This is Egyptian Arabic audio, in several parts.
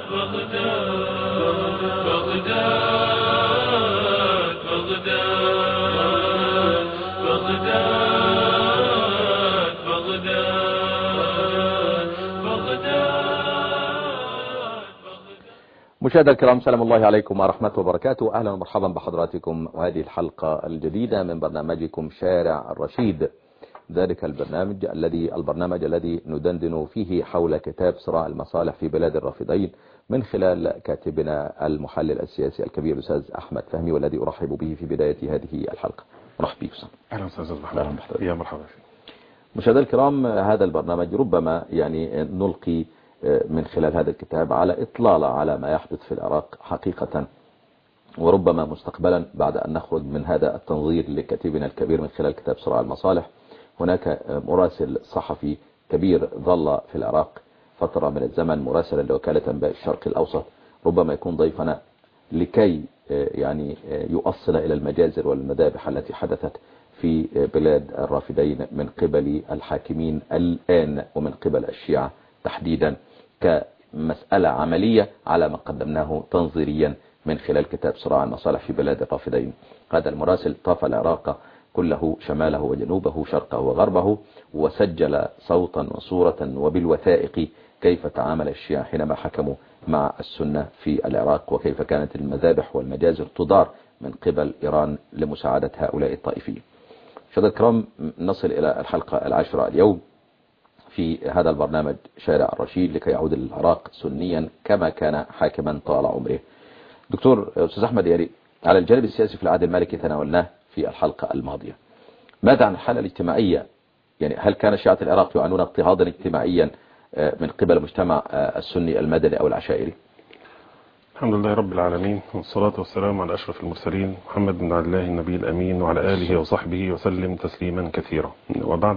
بغداد بغداد بغداد بغداد بغداد بغداد مشاهدينا الكرام سلام الله عليكم ورحمة وبركاته أهلا ومرحبا بحضراتكم وهذه الحلقة الجديدة من برنامجكم شارع الرشيد ذلك البرنامج الذي البرنامج الذي ندندن فيه حول كتاب صراع المصالح في بلاد الرافدين من خلال كاتبنا المحلل السياسي الكبير الأستاذ أحمد فهمي والذي أرحب به في بداية هذه الحلقة مرحبا بك أستاذ اهلا استاذ أهلا محمد بحضرتك. يا مرحبا فيك مشاهدينا الكرام هذا البرنامج ربما يعني نلقي من خلال هذا الكتاب على إطلالة على ما يحدث في العراق حقيقة وربما مستقبلا بعد أن نخرج من هذا التنظير لكاتبنا الكبير من خلال كتاب صراع المصالح هناك مراسل صحفي كبير ظل في العراق فترة من الزمن مراسلا لوكالة أنباء الشرق الأوسط ربما يكون ضيفنا لكي يعني يؤصل إلى المجازر والمذابح التي حدثت في بلاد الرافدين من قبل الحاكمين الآن ومن قبل الشيعة تحديدا كمسألة عملية على ما قدمناه تنظيريا من خلال كتاب صراع المصالح في بلاد الرافدين هذا المراسل طاف العراق كله شماله وجنوبه شرقه وغربه وسجل صوتا وصورة وبالوثائق كيف تعامل الشيعة حينما حكموا مع السنة في العراق وكيف كانت المذابح والمجازر تدار من قبل إيران لمساعدة هؤلاء الطائفيين شهد الكرام نصل إلى الحلقة العاشرة اليوم في هذا البرنامج شارع الرشيد لكي يعود العراق سنيا كما كان حاكما طال عمره دكتور أستاذ أحمد يعني على الجانب السياسي في العهد المالكي تناولناه في الحلقة الماضية ماذا عن الحالة الاجتماعية يعني هل كان شيعة العراق يعانون اضطهادا اجتماعيا من قبل مجتمع السني المدني أو العشائري الحمد لله رب العالمين والصلاة والسلام على أشرف المرسلين محمد بن عبد الله النبي الأمين وعلى آله وصحبه وسلم تسليما كثيرا وبعد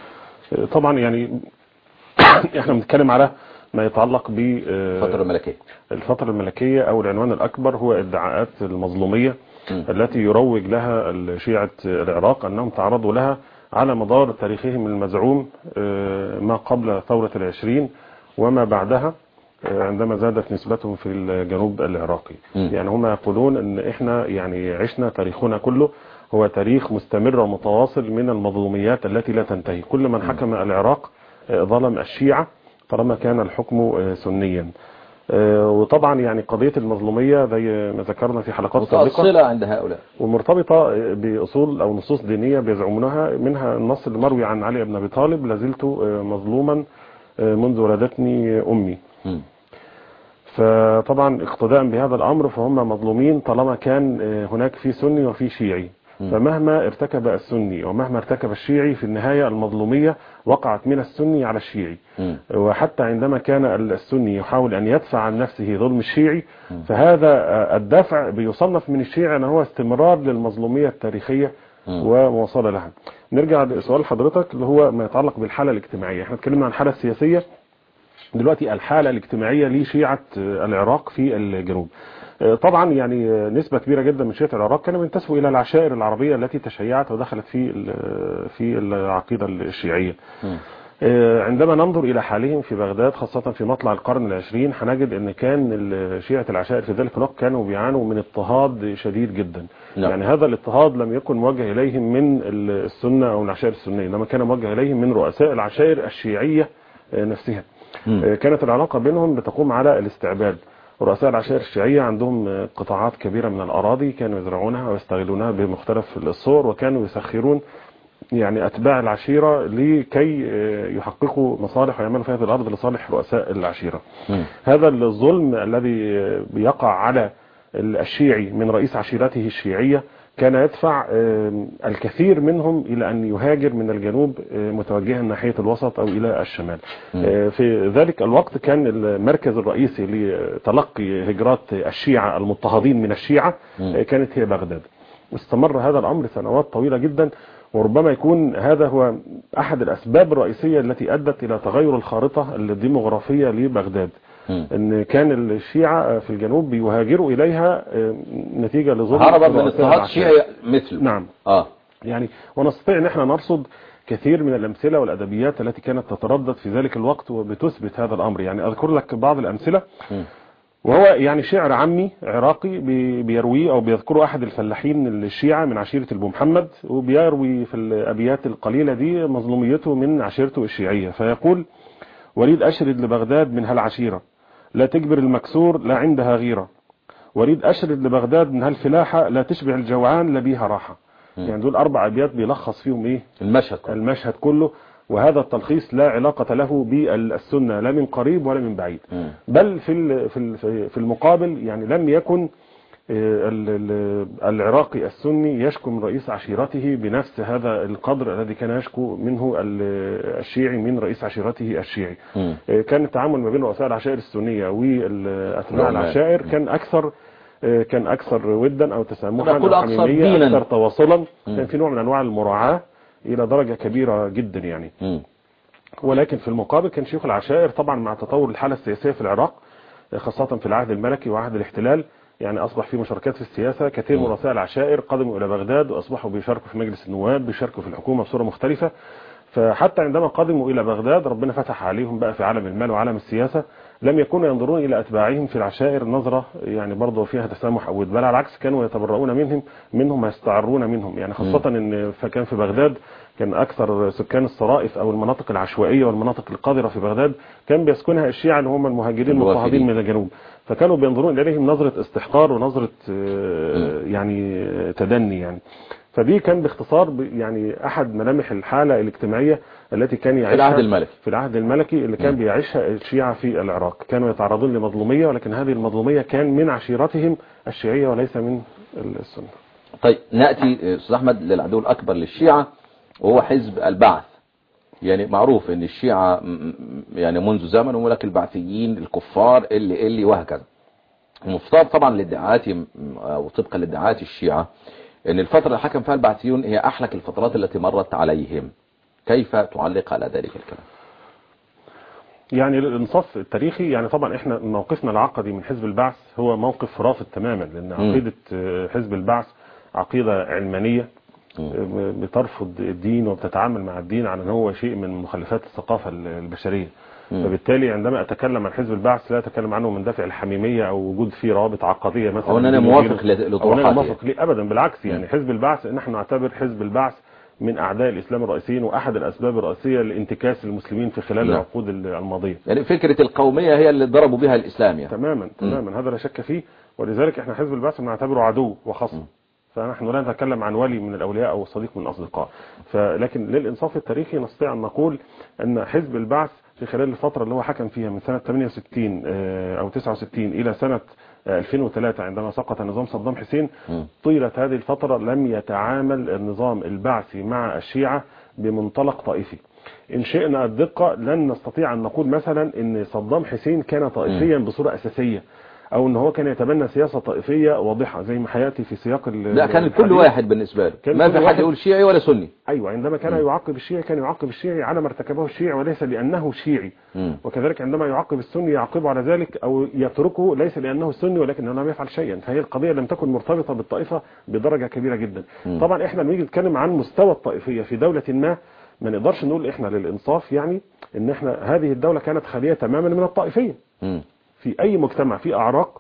طبعا يعني احنا بنتكلم على ما يتعلق ب الفترة الملكية الفترة الملكية أو العنوان الأكبر هو ادعاءات المظلومية التي يروج لها شيعة العراق أنهم تعرضوا لها على مدار تاريخهم المزعوم ما قبل ثورة العشرين وما بعدها عندما زادت نسبتهم في الجنوب العراقي م. يعني هم يقولون ان احنا يعني عشنا تاريخنا كله هو تاريخ مستمر ومتواصل من المظلوميات التي لا تنتهي كل من حكم العراق ظلم الشيعة طالما كان الحكم سنيا وطبعا يعني قضية المظلومية زي ما ذكرنا في حلقات سابقة متأصلة عند هؤلاء ومرتبطة بأصول أو نصوص دينية بيزعمونها منها النص المروي عن علي بن أبي طالب لازلت مظلوما منذ ولدتني أمي م. فطبعا اقتداء بهذا الأمر فهم مظلومين طالما كان هناك في سني وفي شيعي فمهما ارتكب السني ومهما ارتكب الشيعي في النهاية المظلومية وقعت من السني على الشيعي م. وحتى عندما كان السني يحاول أن يدفع عن نفسه ظلم الشيعي فهذا الدفع بيصنف من الشيعي أنه هو استمرار للمظلومية التاريخية ومواصلة لها نرجع لسؤال حضرتك اللي هو ما يتعلق بالحالة الاجتماعية احنا اتكلمنا عن الحالة السياسية دلوقتي الحالة الاجتماعية لشيعة العراق في الجنوب طبعا يعني نسبة كبيرة جدا من شيعة العراق كانوا بينتسبوا إلى العشائر العربية التي تشيعت ودخلت في في العقيدة الشيعية عندما ننظر إلى حالهم في بغداد خاصة في مطلع القرن العشرين هنجد أن كان شيعة العشائر في ذلك الوقت كانوا بيعانوا من اضطهاد شديد جدا نعم. يعني هذا الاضطهاد لم يكن موجه إليهم من السنة أو العشائر السنية إنما كان موجه إليهم من رؤساء العشائر الشيعية نفسها م. كانت العلاقة بينهم بتقوم على الاستعباد رؤساء العشائر الشيعية عندهم قطاعات كبيرة من الأراضي كانوا يزرعونها ويستغلونها بمختلف الصور وكانوا يسخرون يعني أتباع العشيرة لكي يحققوا مصالح ويعملوا في هذه الأرض لصالح رؤساء العشيرة م. هذا الظلم الذي بيقع على الشيعي من رئيس عشيرته الشيعية كان يدفع الكثير منهم إلى أن يهاجر من الجنوب متوجها ناحية الوسط أو إلى الشمال في ذلك الوقت كان المركز الرئيسي لتلقي هجرات الشيعة المضطهدين من الشيعة كانت هي بغداد واستمر هذا الأمر سنوات طويلة جدا وربما يكون هذا هو أحد الأسباب الرئيسية التي أدت إلى تغير الخارطة الديموغرافية لبغداد ان كان الشيعة في الجنوب بيهاجروا اليها نتيجة لظلم هربا من اضطهاد الشيعي مثله نعم اه يعني ونستطيع ان احنا نرصد كثير من الامثلة والادبيات التي كانت تتردد في ذلك الوقت وبتثبت هذا الامر يعني اذكر لك بعض الامثلة م. وهو يعني شعر عامي عراقي بي- بيرويه او بيذكره احد الفلاحين الشيعة من عشيرة البو محمد وبيروي في الابيات القليلة دي مظلوميته من عشيرته الشيعية فيقول وريد اشرد لبغداد من هالعشيرة لا تجبر المكسور لا عندها غيرة وريد اشرد لبغداد من هالفلاحة لا تشبع الجوعان لا بيها راحة يعني دول اربع ابيات بيلخص فيهم ايه المشهد كله. المشهد كله وهذا التلخيص لا علاقة له بالسنة لا من قريب ولا من بعيد مم. بل في ال- في ال- في المقابل يعني لم يكن آه، ال- ال- العراقي السني يشكو من رئيس عشيرته بنفس هذا القدر الذي كان يشكو منه ال- الشيعي من رئيس عشيرته الشيعي مم. آه، كان التعامل ما بين رؤساء العشائر السنية واتباع نعم. العشائر كان اكثر آه، كان اكثر ودا او تسامحا نقول أو أكثر حميمية، دينا. اكثر تواصلا مم. كان في نوع من انواع المراعاة الى درجة كبيرة جدا يعني مم. ولكن في المقابل كان شيوخ العشائر طبعا مع تطور الحالة السياسية في العراق خاصة في العهد الملكي وعهد الاحتلال يعني أصبح في مشاركات في السياسة كثير من م. رؤساء العشائر قدموا إلى بغداد وأصبحوا بيشاركوا في مجلس النواب بيشاركوا في الحكومة بصورة مختلفة فحتى عندما قدموا إلى بغداد ربنا فتح عليهم بقى في عالم المال وعالم السياسة لم يكونوا ينظرون إلى أتباعهم في العشائر نظرة يعني برضه فيها تسامح أو بل على العكس كانوا يتبرؤون منهم منهم ويستعرون منهم يعني خاصة إن فكان في بغداد كان أكثر سكان الصرائف أو المناطق العشوائية والمناطق القذرة في بغداد كان بيسكنها الشيعة اللي هم المهاجرين الوافدين. المضطهدين من الجنوب فكانوا بينظرون إليهم نظرة استحقار ونظرة آه، يعني آه، تدني يعني فدي كان باختصار ب- يعني أحد ملامح الحالة الاجتماعية التي كان يعيشها العهد الملكي. في العهد الملكي اللي كان م. بيعيشها الشيعة في العراق كانوا يتعرضون لمظلومية ولكن هذه المظلومية كان من عشيرتهم الشيعية وليس من السنة طيب نأتي أستاذ أحمد للعدو الأكبر للشيعة وهو حزب البعث يعني معروف ان الشيعة م- م- يعني منذ زمن هم لك البعثيين الكفار اللي اللي وهكذا المفترض طبعا لادعاءات م- او طبقا لادعاءات الشيعة ان الفترة اللي حكم فيها البعثيون هي احلك الفترات التي مرت عليهم كيف تعلق على ذلك الكلام يعني للإنصاف التاريخي يعني طبعا احنا موقفنا العقدي من حزب البعث هو موقف رافض تماما لأن عقيدة آه، حزب البعث عقيدة علمانية آه، بترفض الدين وبتتعامل مع الدين على ان هو شيء من مخلفات الثقافة البشرية مم. فبالتالي عندما اتكلم عن حزب البعث لا اتكلم عنه من دافع الحميميه او وجود فيه روابط عقديه مثلا أو أن أنا بينه موافق وبينه، ل- او ان انا لطروحاته موافق ليه ابدا بالعكس يعني حزب البعث نحن نعتبر حزب البعث من اعداء الاسلام الرئيسيين واحد الاسباب الرئيسيه لانتكاس المسلمين في خلال نعم. العقود الماضيه يعني فكرة القومية هي اللي ضربوا بها الاسلام يعني تماما تماما هذا لا شك فيه ولذلك احنا حزب البعث بنعتبره عدو وخصم فنحن لا نتكلم عن ولي من الاولياء او صديق من الاصدقاء فلكن للانصاف التاريخي نستطيع ان نقول ان حزب البعث في خلال الفتره اللي هو حكم فيها من سنه 68 آه، او 69 الى سنه آه، 2003 عندما سقط نظام صدام حسين مم. طيلة هذه الفترة لم يتعامل النظام البعثي مع الشيعة بمنطلق طائفي إن شئنا الدقة لن نستطيع أن نقول مثلا أن صدام حسين كان طائفيا بصورة أساسية أو أن هو كان يتبنى سياسة طائفية واضحة زي ما حياتي في سياق ال- لا كان كل الحديث. واحد بالنسبة له كان ما كل في حد واحد- يقول شيعي ولا سني أيوة عندما كان يعاقب الشيعي كان يعاقب الشيعي على ما ارتكبه الشيعي وليس لأنه شيعي مم. وكذلك عندما يعاقب السني يعاقبه على ذلك أو يتركه ليس لأنه سني ولكن لم يفعل شيئا فهي القضية لم تكن مرتبطة بالطائفة بدرجة كبيرة جدا مم. طبعا احنا لما نيجي نتكلم عن مستوى الطائفية في دولة ما ما نقدرش نقول احنا للإنصاف يعني ان احنا هذه الدولة كانت خالية تماما من الطائفية مم. في أي مجتمع في أعراق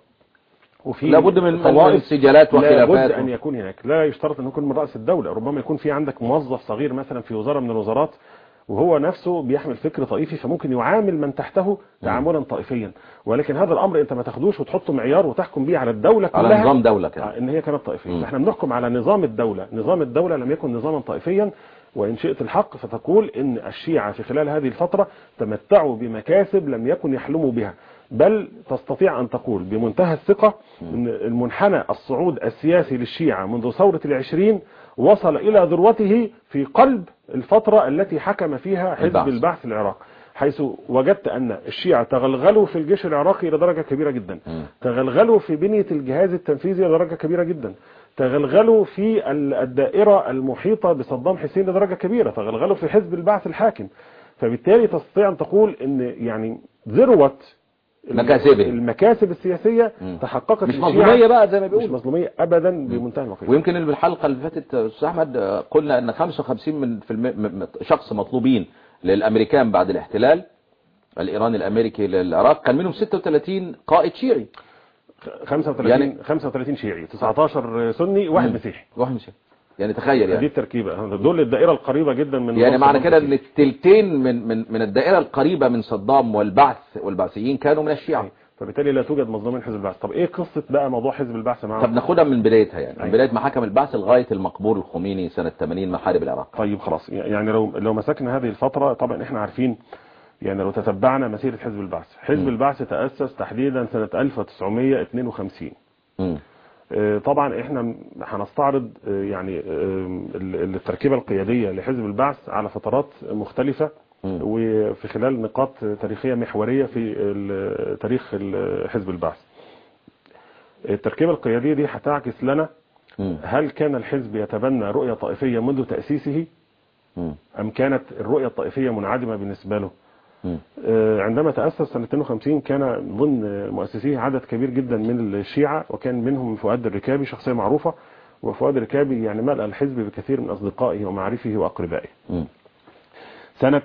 وفي لابد من- من طوائف سجالات لابد وخلافات أن يكون هناك لا يشترط أن يكون من رأس الدولة ربما يكون في عندك موظف صغير مثلا في وزارة من الوزارات وهو نفسه بيحمل فكر طائفي فممكن يعامل من تحته تعاملا طائفيا ولكن هذا الأمر أنت ما تاخدوش وتحطه معيار وتحكم به على الدولة على كلها نظام دولة كده آه، ان هي كانت طائفيه مم. فاحنا بنحكم على نظام الدوله نظام الدوله لم يكن نظاما طائفيا وان شئت الحق فتقول ان الشيعه في خلال هذه الفتره تمتعوا بمكاسب لم يكن يحلموا بها بل تستطيع ان تقول بمنتهى الثقه ان المنحنى الصعود السياسي للشيعه منذ ثوره العشرين وصل الى ذروته في قلب الفتره التي حكم فيها حزب البعث. البعث العراق حيث وجدت ان الشيعه تغلغلوا في الجيش العراقي الى درجه كبيره جدا مم. تغلغلوا في بنية الجهاز التنفيذي لدرجة كبيرة جدا تغلغلوا في ال- الدائرة المحيطة بصدام حسين لدرجة كبيرة تغلغلوا في حزب البعث الحاكم فبالتالي تستطيع أن تقول أن يعني ذروة ال- مكاسبهم. المكاسب السياسية مم. تحققت مش للشيعة- مظلومية بقى زي ما مش بيقولوا مظلومية أبدا بمنتهى الوقت ويمكن اللي بالحلقة اللي فاتت أستاذ أحمد آه، قلنا أن 55 من في الم... م- م- شخص مطلوبين للأمريكان بعد الاحتلال الإيراني الأمريكي للعراق كان منهم 36 قائد شيعي 35 يعني- 35 شيعي 19 سني واحد مسيحي واحد مش يعني تخيل دي يعني التركيبه دول الدائره القريبه جدا من يعني نظام معنى صدام كده حسين. ان التلتين من من من الدائره القريبه من صدام والبعث والبعثيين كانوا من الشيعه فبالتالي لا توجد مظلومين حزب البعث طب ايه قصه بقى موضوع حزب البعث معاهم طب ناخدها من بدايتها يعني من أيوة. بدايه ما حكم البعث لغايه المقبول الخميني سنه 80 محارب العراق طيب خلاص يعني لو لو مسكنا هذه الفترة طبعا احنا عارفين يعني لو تتبعنا مسيرة حزب البعث حزب م. البعث تأسس تحديدا سنة 1952 مم. آه، طبعا احنا هنستعرض آه، يعني آه، ال- التركيبة القيادية لحزب البعث على فترات مختلفة مم. وفي خلال نقاط تاريخية محورية في ال- تاريخ ال- حزب البعث التركيبة القيادية دي هتعكس لنا مم. هل كان الحزب يتبنى رؤية طائفية منذ تأسيسه مم. أم كانت الرؤية الطائفية منعدمة بالنسبة له مم. آه، عندما تأسس سنة 52 كان ضمن مؤسسيه عدد كبير جدا من الشيعة وكان منهم فؤاد الركابي شخصية معروفة وفؤاد الركابي يعني ملأ الحزب بكثير من أصدقائه ومعارفه وأقربائه مم. سنة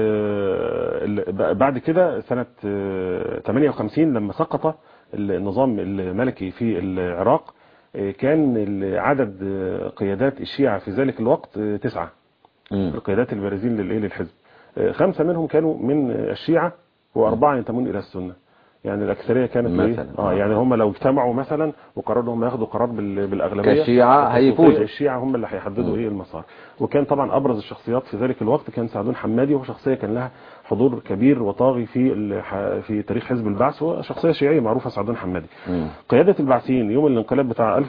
آه، ال- بعد كده سنة آه، 58 لما سقط النظام الملكي في العراق آه، كان ال- عدد آه، قيادات الشيعة في ذلك الوقت آه، تسعة مم. القيادات البارزين للايه للحزب آه، خمسة منهم كانوا من الشيعة وأربعة ينتمون إلى السنة يعني الأكثرية كانت إيه؟ مثلاً. اه يعني هم لو اجتمعوا مثلا وقرروا هم ياخدوا قرار بال- بالأغلبية كالشيعة هيفوزوا. الشيعة هم اللي هيحددوا ايه المسار وكان طبعا أبرز الشخصيات في ذلك الوقت كان سعدون حمادي وهو شخصية كان لها حضور كبير وطاغي في ال- في تاريخ حزب البعث وشخصية شيعية معروفة سعدون حمادي مم. قيادة البعثيين يوم الانقلاب بتاع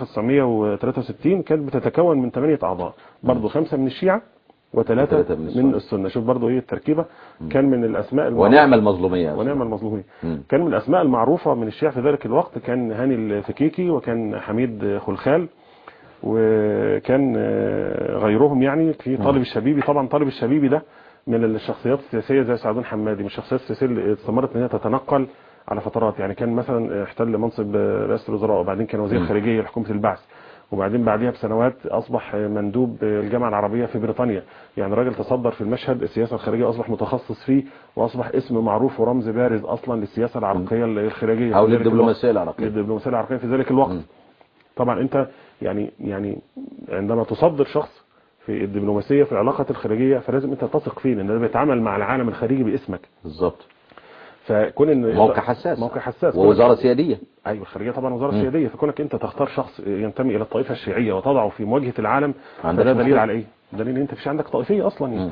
1963 كانت بتتكون من ثمانية أعضاء برضو خمسة من الشيعة وثلاثة وثلاثة من من السنة. السنة شوف برضو ايه التركيبة كان من الأسماء المعروفة ونعم المظلومية ونعم المظلومين مم. كان من الأسماء المعروفة من الشيعة في ذلك الوقت كان هاني الفكيكي وكان حميد خلخال وكان آه، غيرهم يعني في طالب الشبيبي طبعا طالب الشبيبي ده من الشخصيات السياسية زي سعدون حمادي من الشخصيات السياسية اللي استمرت ان هي تتنقل على فترات يعني كان مثلا احتل منصب رئاسة الوزراء وبعدين كان وزير مم. خارجية لحكومة البعث وبعدين بعديها بسنوات اصبح مندوب الجامعه العربيه في بريطانيا يعني راجل تصدر في المشهد السياسه الخارجيه اصبح متخصص فيه واصبح اسم معروف ورمز بارز اصلا للسياسه العراقيه الخارجيه أو في ذلك للدبلوماسية الوقت. العراقية للدبلوماسيه العراقيه في ذلك الوقت مم. طبعا انت يعني يعني عندما تصدر شخص في الدبلوماسيه في العلاقات الخارجيه فلازم انت تثق فيه لان ده بيتعامل مع العالم الخارجي باسمك بالظبط فكون ان موقع حساس موقع حساس ووزارة سيادية ايوه الخارجيه طبعا وزاره مم. سياديه فكونك انت تختار شخص ينتمي الى الطائفه الشيعيه وتضعه في مواجهه العالم عندك فده دليل مشكلة. على ايه دليل ان انت مفيش عندك طائفيه اصلا يعني مم.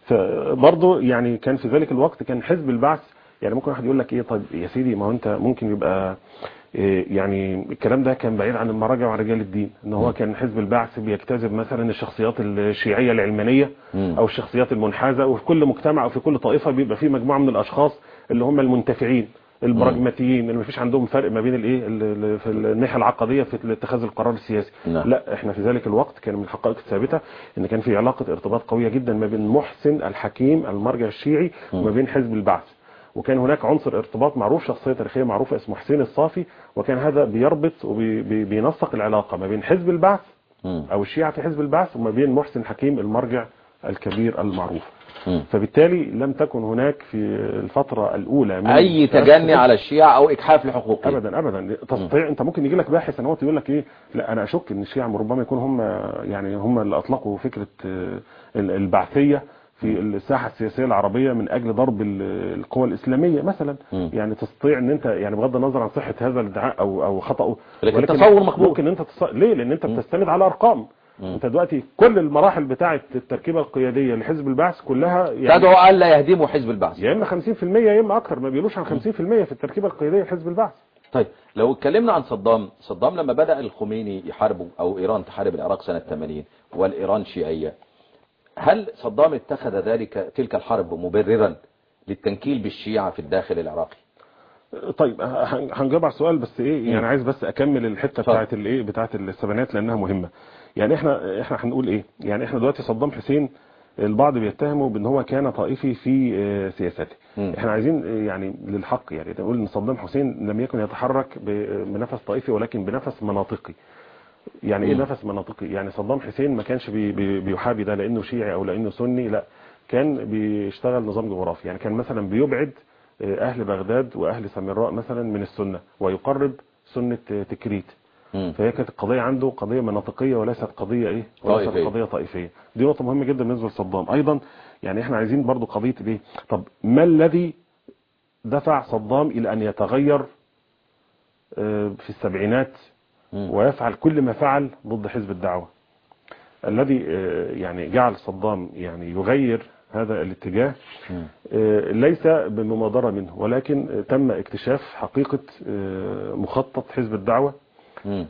فبرضه يعني كان في ذلك الوقت كان حزب البعث يعني ممكن واحد يقول لك ايه طيب يا سيدي ما هو انت ممكن يبقى إيه يعني الكلام ده كان بعيد عن المراجع وعن رجال الدين ان هو كان حزب البعث بيجتذب مثلا الشخصيات الشيعيه العلمانيه مم. او الشخصيات المنحازه وفي كل مجتمع او في كل طائفه بيبقى في مجموعه من الاشخاص اللي هم المنتفعين البراجماتيين اللي مفيش عندهم فرق ما بين الايه ال- ال- في الناحيه العقديه في اتخاذ القرار السياسي نعم. لا احنا في ذلك الوقت كان من الحقائق الثابته ان كان في علاقه ارتباط قويه جدا ما بين محسن الحكيم المرجع الشيعي وما بين حزب البعث وكان هناك عنصر ارتباط معروف شخصيه تاريخيه معروفه اسمه حسين الصافي وكان هذا بيربط وبينسق العلاقه ما بين حزب البعث مم. او الشيعة في حزب البعث وما بين محسن حكيم المرجع الكبير المعروف مم. فبالتالي لم تكن هناك في الفترة الأولى من أي تجني على الشيعة أو إجحاف لحقوقهم ابدا ابدا تستطيع انت ممكن يجي لك باحث سنوات يقول لك ايه لا انا اشك ان الشيعة ربما يكون هم يعني هم اللي اطلقوا فكره آه، ال- البعثيه في الساحه السياسيه العربيه من اجل ضرب ال- القوى الاسلاميه مثلا مم. يعني تستطيع ان انت يعني بغض النظر عن صحه هذا الادعاء او او خطاه لكن ولكن تصور مقبول. ممكن انت تص... ليه لان انت بتستند على ارقام مم. انت دلوقتي كل المراحل بتاعه التركيبه القياديه لحزب البعث كلها يعني تدعو ألا يهدموا حزب البعث يا اما 50% يا اما اكثر ما بيقولوش عن 50% في التركيبه القياديه لحزب البعث طيب لو اتكلمنا عن صدام صدام لما بدأ الخميني يحاربه أو إيران تحارب العراق سنة 80 والإيران شيعية هل صدام اتخذ ذلك تلك الحرب مبررا للتنكيل بالشيعة في الداخل العراقي طيب هن- هنجاوب على السؤال بس ايه يعني عايز بس اكمل الحته اتفضل. بتاعت الايه بتاعت السبعينات لانها مهمه يعني احنا احنا هنقول ايه يعني احنا دلوقتي صدام حسين البعض بيتهمه بان هو كان طائفي في آه، سياساته مم. احنا عايزين آه، يعني للحق يعني نقول ان صدام حسين لم يكن يتحرك ب- بنفس طائفي ولكن بنفس مناطقي يعني ايه مم. نفس مناطقي يعني صدام حسين ما كانش بي بي بيحابي ده لانه شيعي او لانه سني لا كان بيشتغل نظام جغرافي يعني كان مثلا بيبعد آه، اهل بغداد واهل سامراء مثلا من السنه ويقرب سنة تكريت مم. فهي كانت القضية عنده قضية مناطقية وليست قضية ايه وليست طائفية. قضية طائفية دي نقطة مهمة جدا بالنسبة لصدام ايضا يعني احنا عايزين برضو قضية ايه طب ما الذي دفع صدام الى ان يتغير آه، في السبعينات مم. ويفعل كل ما فعل ضد حزب الدعوة الذي آه، يعني جعل صدام يعني يغير هذا الاتجاه مم. آه، ليس بمبادرة منه ولكن آه، تم اكتشاف حقيقة آه، مخطط حزب الدعوة مم.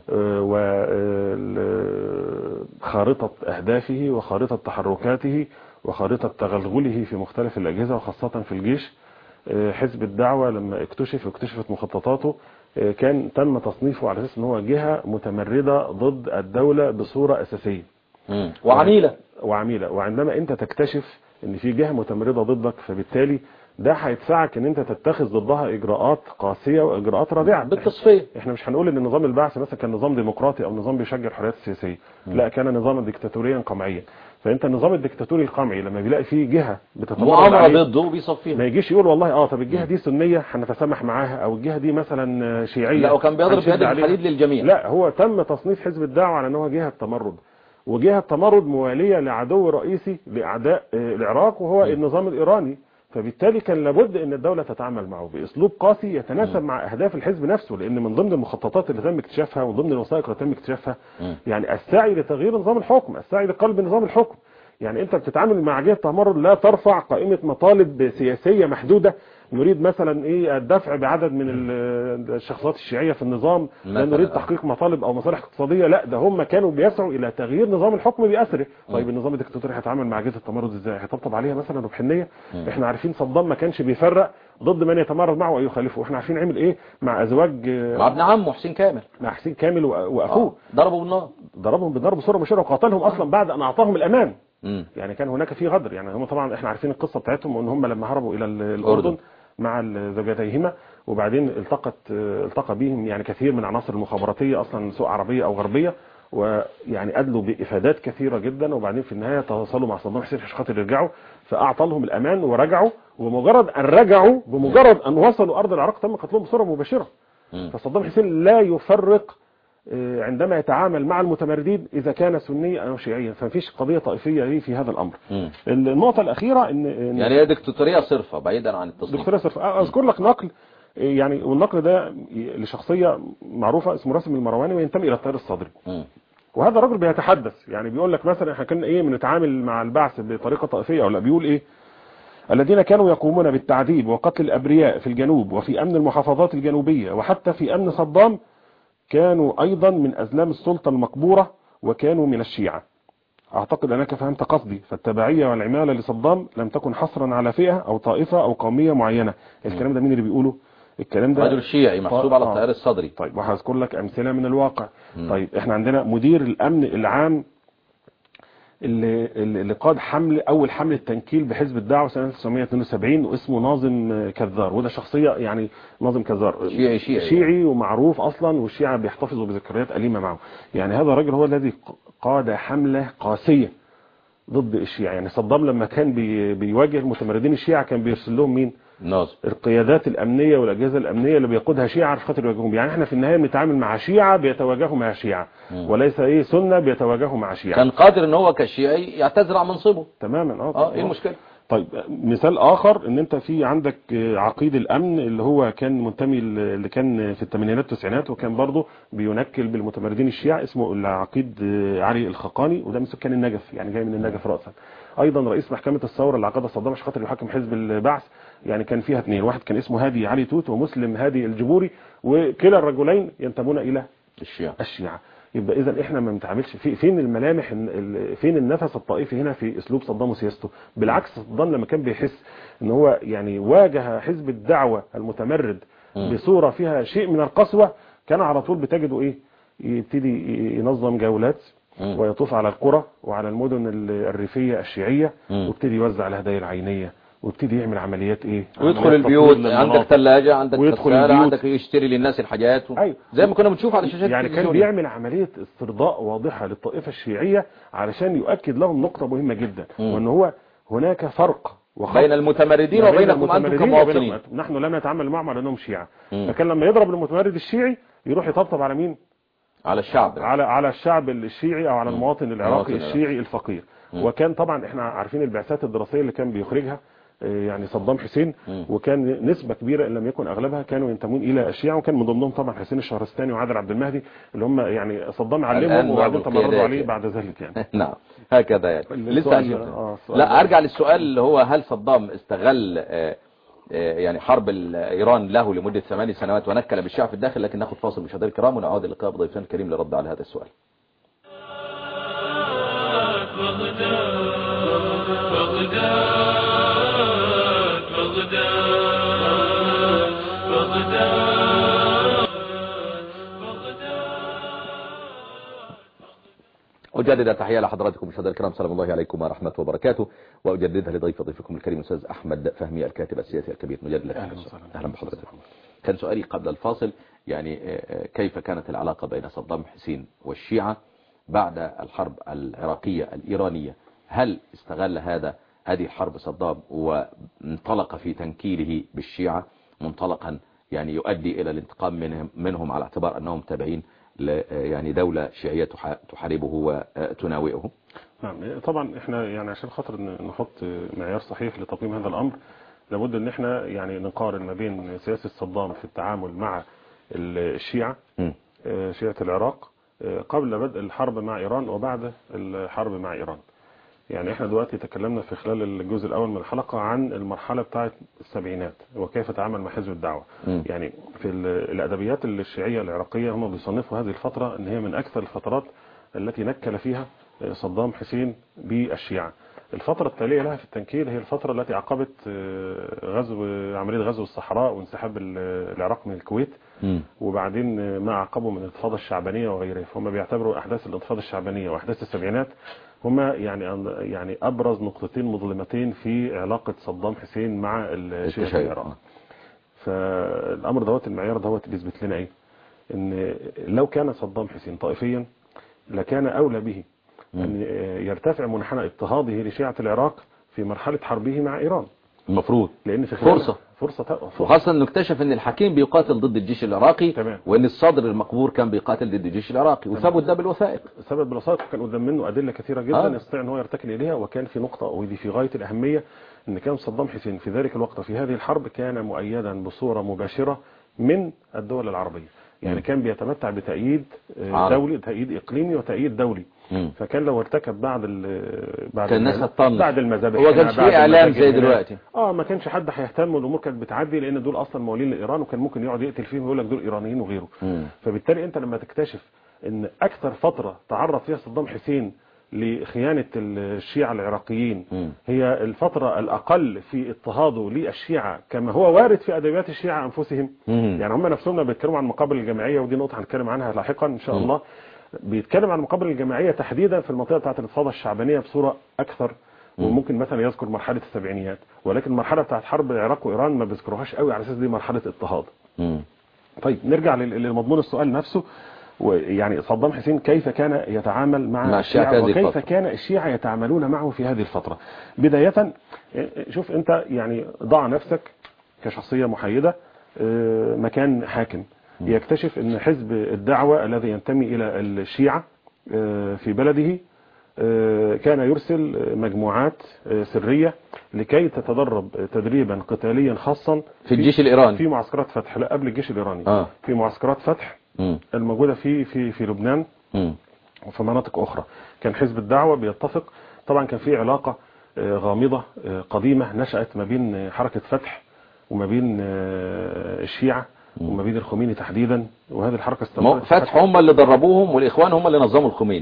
وخارطة أهدافه وخارطة تحركاته وخارطة تغلغله في مختلف الأجهزة وخاصة في الجيش آه، حزب الدعوة لما اكتشف واكتشفت مخططاته آه، كان تم تصنيفه على أساس أنه هو جهة متمردة ضد الدولة بصورة أساسية مم. وعميلة وعميلة وعندما انت تكتشف ان في جهة متمردة ضدك فبالتالي ده هيدفعك ان انت تتخذ ضدها اجراءات قاسية واجراءات رادعة بالتصفية احنا مش هنقول ان نظام البعث مثلا كان نظام ديمقراطي او نظام بيشجع الحريات السياسية لا كان نظاما ديكتاتوريا قمعيا فانت النظام الديكتاتوري القمعي لما بيلاقي فيه جهة بتتمرد مؤامرة عليه ضده ما بيصفيها يجيش يقول والله اه طب الجهة دي سنية هنتسامح معاها او الجهة دي مثلا شيعية لا وكان بيضرب هنشد بهذا عليها. الحديد للجميع لا هو تم تصنيف حزب الدعوة على انه جهة تمرد وجهة تمرد موالية لعدو رئيسي لأعداء آه، العراق وهو النظام الإيراني فبالتالي كان لابد ان الدولة تتعامل معه باسلوب قاسي يتناسب مع اهداف الحزب نفسه لان من ضمن المخططات اللي تم اكتشافها ومن ضمن الوثائق اللي تم اكتشافها مم. يعني السعي لتغيير نظام الحكم السعي لقلب نظام الحكم يعني انت بتتعامل مع جهة تمرد لا ترفع قائمة مطالب سياسية محدودة نريد مثلا ايه الدفع بعدد من ال- الشخصيات الشيعية في النظام لا مثلاً، نريد آه. تحقيق مطالب او مصالح اقتصادية لا ده هم كانوا بيسعوا الى تغيير نظام الحكم بأسره طيب النظام الدكتاتوري هيتعامل مع جهة التمرد ازاي هيطبطب عليها مثلا بحنية احنا عارفين صدام ما كانش بيفرق ضد من يتمرد معه او يخالفه احنا عارفين عمل ايه مع ازواج آه، مع ابن عمه حسين كامل مع حسين كامل وأ- واخوه آه. ضربوا بالنار ضربهم بالضرب بصوره مباشره وقاتلهم اصلا بعد ان اعطاهم الامان مم. يعني كان هناك في غدر يعني هم طبعا احنا عارفين القصه بتاعتهم وان هم لما هربوا الى ال- الاردن مع ال- زوجتيهما وبعدين التقت اه، التقى بهم يعني كثير من العناصر المخابراتيه اصلا سواء عربيه او غربيه ويعني ادلوا بافادات كثيره جدا وبعدين في النهايه تواصلوا مع صدام حسين عشان خاطر يرجعوا فاعطى لهم الامان ورجعوا ومجرد ان رجعوا بمجرد ان وصلوا ارض العراق تم قتلهم بصوره مباشره مم. فصدام حسين لا يفرق آه، عندما يتعامل مع المتمردين إذا كان سنيا أو شيعيا فمفيش قضية طائفية ليه في هذا الأمر مم. النقطة الأخيرة إن إن يعني هي دكتاتورية صرفة بعيدا عن التصنيف دكتور ياسر أذكر لك نقل آه، يعني والنقل ده لشخصية معروفة اسمه راسم المرواني وينتمي إلى التيار الصدري مم. وهذا الرجل بيتحدث يعني بيقول لك مثلا احنا كنا ايه بنتعامل مع البعث بطريقه طائفيه او لا بيقول ايه الذين كانوا يقومون بالتعذيب وقتل الابرياء في الجنوب وفي امن المحافظات الجنوبيه وحتى في امن صدام كانوا ايضا من ازلام السلطه المقبوره وكانوا من الشيعه اعتقد انك فهمت قصدي فالتبعيه والعماله لصدام لم تكن حصرا على فئه او طائفه او قوميه معينه الكلام ده مين اللي بيقوله الكلام ده رجل شيعي محسوب على آه. التيار الصدري طيب وهذكر لك امثله من الواقع مم. طيب احنا عندنا مدير الامن العام اللي, اللي قاد حمل اول حمله تنكيل بحزب الدعوه سنه 1972 واسمه ناظم كذار وده شخصيه يعني ناظم كذار شيعي شيعي. شيعي ومعروف اصلا والشيعه بيحتفظوا بذكريات اليمه معه يعني هذا الرجل هو الذي قاد حمله قاسيه ضد الشيعة يعني صدام لما كان بي بيواجه المتمردين الشيعة كان بيرسل لهم مين ناظم القيادات الأمنية والأجهزة الأمنية اللي بيقودها شيعة عشان خاطر يواجههم يعني احنا في النهاية بنتعامل مع شيعة بيتواجهوا مع شيعة مم. وليس ايه سنة بيتواجهوا مع شيعة كان قادر ان هو كشيعي يعتذر عن منصبه تماما اه اه ايه المشكلة طيب مثال اخر ان انت في عندك آه، عقيد الامن اللي هو كان منتمي ل- اللي كان في الثمانينات والتسعينات وكان برضه بينكل بالمتمردين الشيعة اسمه العقيد آه، علي الخقاني وده من سكان النجف يعني جاي من النجف راسا ايضا رئيس محكمة الثورة اللي عقدها صدام عشان خاطر يحكم حزب البعث يعني كان فيها اثنين واحد كان اسمه هادي علي توت ومسلم هادي الجبوري وكلا الرجلين ينتمون الى الشيعة الشيعة يبقى اذا احنا ما بنتعاملش في فين الملامح ال- ال- فين النفس الطائفي هنا في اسلوب صدام وسياسته بالعكس صدام لما كان بيحس ان هو يعني واجه حزب الدعوة المتمرد مم. بصورة فيها شيء من القسوة كان على طول بتجده ايه يبتدي ي- ينظم جولات مم. ويطوف على القرى وعلى المدن ال- الريفية الشيعية مم. ويبتدي يوزع الهدايا العينية ويبتدي يعمل عمليات ايه ويدخل عمليات البيوت تطوير عندك للمناطق. ثلاجة عندك ويدخل غسالة البيوت. عندك يشتري للناس الحاجات و... أيوة. زي ما كنا بنشوف على شاشات يعني كان التلفزيون بيعمل عملية استرضاء واضحة للطائفة الشيعية علشان يؤكد لهم نقطة مهمة جدا مم. وان هو هناك فرق وخط بين المتمردين ما بين وبينكم انتم المتمردين وبينكم كمواطنين أنتم. نحن لا نتعامل معهم على انهم شيعة مم. فكان لما يضرب المتمرد الشيعي يروح يطبطب على مين على الشعب على على الشعب الشيعي او على المواطن العراقي المواطن العراقي. الشيعي الفقير وكان طبعا احنا عارفين البعثات الدراسيه اللي كان بيخرجها آه، يعني صدام حسين مم. وكان نسبه كبيره ان لم يكن اغلبها كانوا ينتمون الى الشيعه وكان من ضمنهم طبعا حسين الشهرستاني وعادل عبد المهدي اللي هم يعني صدام الآن علمهم بعض وبعدين تمردوا القيادات عليه يعني. بعد ذلك يعني نعم هكذا يعني السؤال- لسه عجبتني. آه، السؤال لا ده. ارجع للسؤال اللي هو هل صدام استغل آه، آه، يعني حرب ال- ايران له لمده ثماني سنوات ونكل بالشعب في الداخل لكن ناخذ فاصل مشاهدينا الكرام ونعود اللقاء بضيفنا الكريم للرد على هذا السؤال بغداد بغداد بغداد أجدد التحية لحضراتكم مشاهدينا الكرام سلام الله عليكم ورحمة وبركاته وأجددها لضيف ضيفكم الكريم الأستاذ أحمد فهمي الكاتب السياسي الكبير مجدد لك أهلا السؤال. وسهلا. أهلا بحضرتك كان سؤالي قبل الفاصل يعني آه، آه، كيف كانت العلاقة بين صدام حسين والشيعة بعد الحرب العراقية الإيرانية هل استغل هذا هذه الحرب صدام وانطلق في تنكيله بالشيعة منطلقا يعني يؤدي إلى الانتقام منهم, منهم على اعتبار أنهم تابعين ل- يعني دولة شيعية تح- تحاربه وتناوئه نعم طبعا احنا يعني عشان خاطر ن- نحط معيار صحيح لتقييم هذا الامر لابد ان احنا يعني نقارن ما بين سياسة صدام في التعامل مع ال- الشيعة مم. آه، شيعة العراق آه، قبل بدء الحرب مع ايران وبعد الحرب مع ايران يعني احنا دلوقتي تكلمنا في خلال الجزء الاول من الحلقة عن المرحلة بتاعة السبعينات وكيف تعامل مع حزب الدعوة مم. يعني في ال- الادبيات الشيعية العراقية هم بيصنفوا هذه الفترة ان هي من اكثر الفترات التي نكل فيها صدام حسين بالشيعة الفترة التالية لها في التنكيل هي الفترة التي عقبت آه، غزو عملية غزو الصحراء وانسحاب ال- العراق من الكويت مم. وبعدين ما عقبه من الانتفاضة الشعبانية وغيرها فهم بيعتبروا أحداث الانتفاضة الشعبانية وأحداث السبعينات هما يعني يعني أبرز نقطتين مظلمتين في علاقة صدام حسين مع الشيعة في التشيع. العراق فالأمر دوت المعيار دوت بيثبت لنا إيه إن لو كان صدام حسين طائفيا لكان أولى به أن يرتفع منحنى اضطهاده لشيعة العراق في مرحلة حربه مع إيران المفروض لأن في خلال- فرصة. فرصة فرصة وخاصة انه اكتشف ان الحكيم بيقاتل ضد الجيش العراقي تمام. وان الصدر المقبور كان بيقاتل ضد الجيش العراقي وثبت ده بالوثائق سبب بالوسائط كان قدام منه أدلة كثيرة جدا آه. يستطيع أن هو يرتكن إليها وكان في نقطة ودي في غاية الأهمية أن كان صدام حسين في ذلك الوقت في هذه الحرب كان مؤيدا بصورة مباشرة من الدول العربية يعني مم. كان بيتمتع بتأييد آه، عربي. دولي تأييد إقليمي وتأييد دولي مم. فكان لو ارتكب بعد ال بعد كان الناس ال- هتطنش. بعد المذابح هو كانش بعد فيه إعلام المساجد زي هناك. دلوقتي. اه ما كانش حد هيهتم والامور كانت بتعدي لان دول اصلا موالين لايران وكان ممكن يقعد يقتل فيهم ويقول لك دول ايرانيين وغيره مم. فبالتالي انت لما تكتشف ان اكثر فترة تعرض فيها صدام حسين لخيانة الشيعة العراقيين مم. هي الفترة الأقل في اضطهاده للشيعة كما هو وارد في أدبيات الشيعة أنفسهم مم. يعني هم نفسهم لما بيتكلموا عن المقابل الجماعية ودي نقطة هنتكلم عنها لاحقا إن شاء مم. الله بيتكلم عن المقابل الجماعية تحديدا في المنطقة بتاعت الانتفاضة الشعبانية بصورة أكثر وممكن مثلا يذكر مرحلة السبعينيات ولكن المرحلة بتاعت حرب العراق وإيران ما بيذكروهاش قوي على أساس دي مرحلة اضطهاد مم. طيب نرجع لل- لمضمون السؤال نفسه ويعني صدام حسين كيف كان يتعامل مع, مع الشيعة في هذه وكيف الفترة. كان الشيعة يتعاملون معه في هذه الفترة بداية شوف انت يعني ضع نفسك كشخصية محايدة آه، مكان حاكم يكتشف ان حزب الدعوة الذي ينتمي الى الشيعة آه، في بلده آه، كان يرسل مجموعات آه، سرية لكي تتدرب تدريبا قتاليا خاصا في الجيش الإيراني. في معسكرات فتح لا قبل الجيش الإيراني آه. في معسكرات فتح مم. الموجودة في في في لبنان مم. وفي مناطق أخرى كان حزب الدعوة بيتفق طبعا كان في علاقة آه، غامضة آه، قديمة نشأت ما بين آه، حركة فتح وما بين آه، الشيعة وما بين الخميني تحديدا وهذه الحركة مو- استمرت فتح هم اللي دربوهم والإخوان هم اللي نظموا الخميني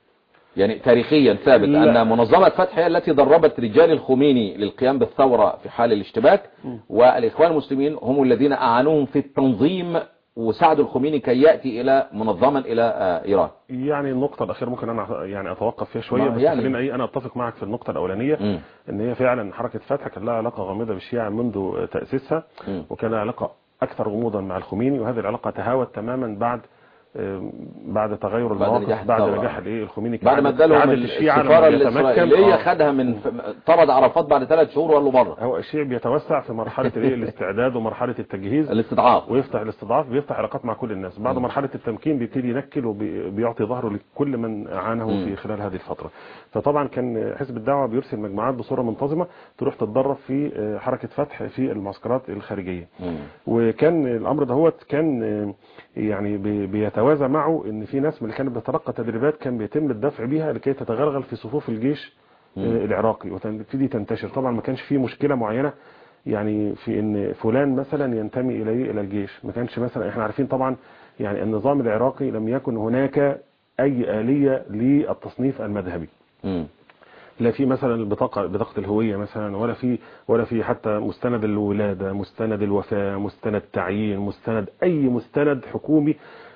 يعني تاريخيا ثابت لا. أن منظمة فتح هي التي دربت رجال الخميني للقيام بالثورة في حال الاشتباك والإخوان المسلمين هم الذين أعانوهم في التنظيم وساعدوا الخميني كي يأتي إلى منظما إلى آه، إيران يعني النقطة الأخيرة ممكن أنا يعني أتوقف فيها شوية ما بس يعني. خلينا إيه أنا أتفق معك في النقطة الأولانية مم. إن هي فعلا حركة فتح كان لها علاقة غامضة بالشيعة منذ تأسيسها مم. وكان لها علاقة أكثر غموضا مع الخميني وهذه العلاقة تهاوت تماما بعد آه، بعد تغير بعد نجاح المواقف بعد الثورة. نجاح الايه الخميني بعد ما كعادة- ادالهم كعادة الشيعة لما السفاره بيتمكن- الاسرائيليه آه. خدها من طرد عرفات بعد ثلاث شهور وقال له بره هو الشيعي بيتوسع في مرحله الايه الاستعداد ومرحله التجهيز الاستضعاف ويفتح الاستضعاف بيفتح علاقات مع كل الناس بعد مم. مرحله التمكين بيبتدي ينكل وبيعطي ظهره لكل من عانه مم. في خلال هذه الفتره فطبعا كان حزب الدعوه بيرسل مجموعات بصوره منتظمه تروح تتدرب في آه، حركه فتح في المعسكرات الخارجيه مم. وكان الامر دهوت كان آه، يعني بي- بيتوازى معه ان في ناس من اللي كانت بتتلقى تدريبات كان بيتم الدفع بيها لكي تتغلغل في صفوف الجيش آه، مم. العراقي وتبتدي تنتشر طبعا ما كانش في مشكله معينه يعني في ان فلان مثلا ينتمي اليه الى الجيش ما كانش مثلا احنا عارفين طبعا يعني النظام العراقي لم يكن هناك اي آلية للتصنيف المذهبي مم. لا في مثلا البطاقة بطاقة الهوية مثلا ولا في ولا في حتى مستند الولادة مستند الوفاة مستند تعيين مستند أي مستند حكومي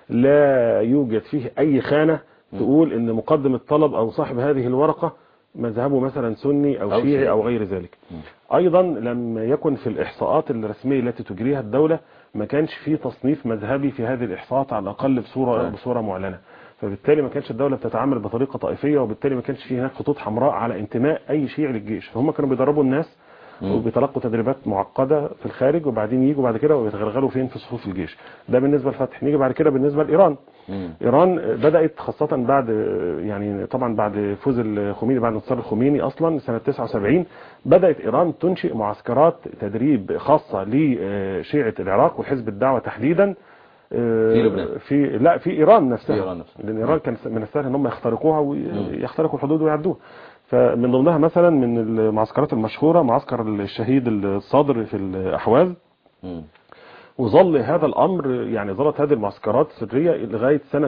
لا يوجد فيه أي خانة تقول إن مقدم الطلب أو صاحب هذه الورقة مذهبه مثلا سني أو أو شيعي شيعي. أو غير ذلك أيضا لم يكن في الإحصاءات الرسمية التي تجريها الدولة ما كانش فيه تصنيف مذهبي في هذه الإحصاءات على الأقل بصورة نعم. بصورة معلنة فبالتالي ما كانش الدولة بتتعامل بطريقة طائفية وبالتالي ما كانش فيه هناك خطوط حمراء على انتماء أي شيعي للجيش فهم كانوا بيدربوا الناس مم. وبيتلقوا تدريبات معقدة في الخارج وبعدين يجوا بعد كده ويتغلغلوا فين في صفوف الجيش ده بالنسبة للفتح نيجي بعد كده بالنسبة لإيران مم. ايران بدات خاصه بعد يعني طبعا بعد فوز الخميني بعد انتصار الخميني اصلا سنه 79 بدات ايران تنشئ معسكرات تدريب خاصه لشيعه العراق وحزب الدعوه تحديدا في لبنان. في لا في ايران نفسها في إيران نفسها. لان ايران كان من السهل ان هم يخترقوها ويخترقوا الحدود ويعدوها فمن ضمنها مثلا من المعسكرات المشهوره معسكر الشهيد الصادر في الاحواز مم. وظل هذا الامر يعني ظلت هذه المعسكرات سريه لغايه سنه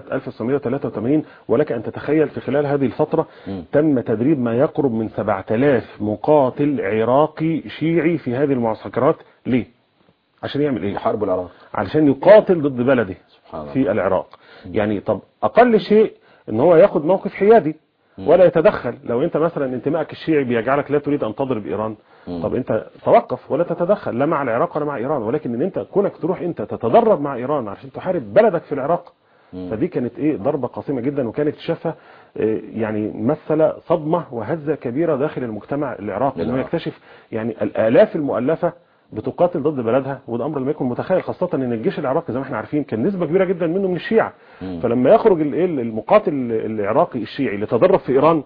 1983 ولك ان تتخيل في خلال هذه الفتره مم. تم تدريب ما يقرب من 7000 مقاتل عراقي شيعي في هذه المعسكرات ليه؟ عشان يعمل ايه؟ حرب العراق علشان يقاتل ضد بلده سبحان الله في العراق يعني طب اقل شيء ان هو ياخد موقف حيادي ولا يتدخل لو انت مثلا انتمائك الشيعي بيجعلك لا تريد ان تضرب ايران مم. طب انت توقف ولا تتدخل لا مع العراق ولا مع ايران ولكن ان انت كونك تروح انت تتدرب مع ايران عشان تحارب بلدك في العراق مم. فدي كانت ايه ضربه قاسمه جدا وكانت شافها اه، يعني مثل صدمه وهزه كبيره داخل المجتمع العراقي انه العراق. يكتشف يعني الالاف المؤلفه بتقاتل ضد بلدها وده امر لم يكن متخيل خاصه ان الجيش العراقي زي ما احنا عارفين كان نسبه كبيره جدا منه من الشيعه مم. فلما يخرج الايه المقاتل العراقي الشيعي ليتدرب في ايران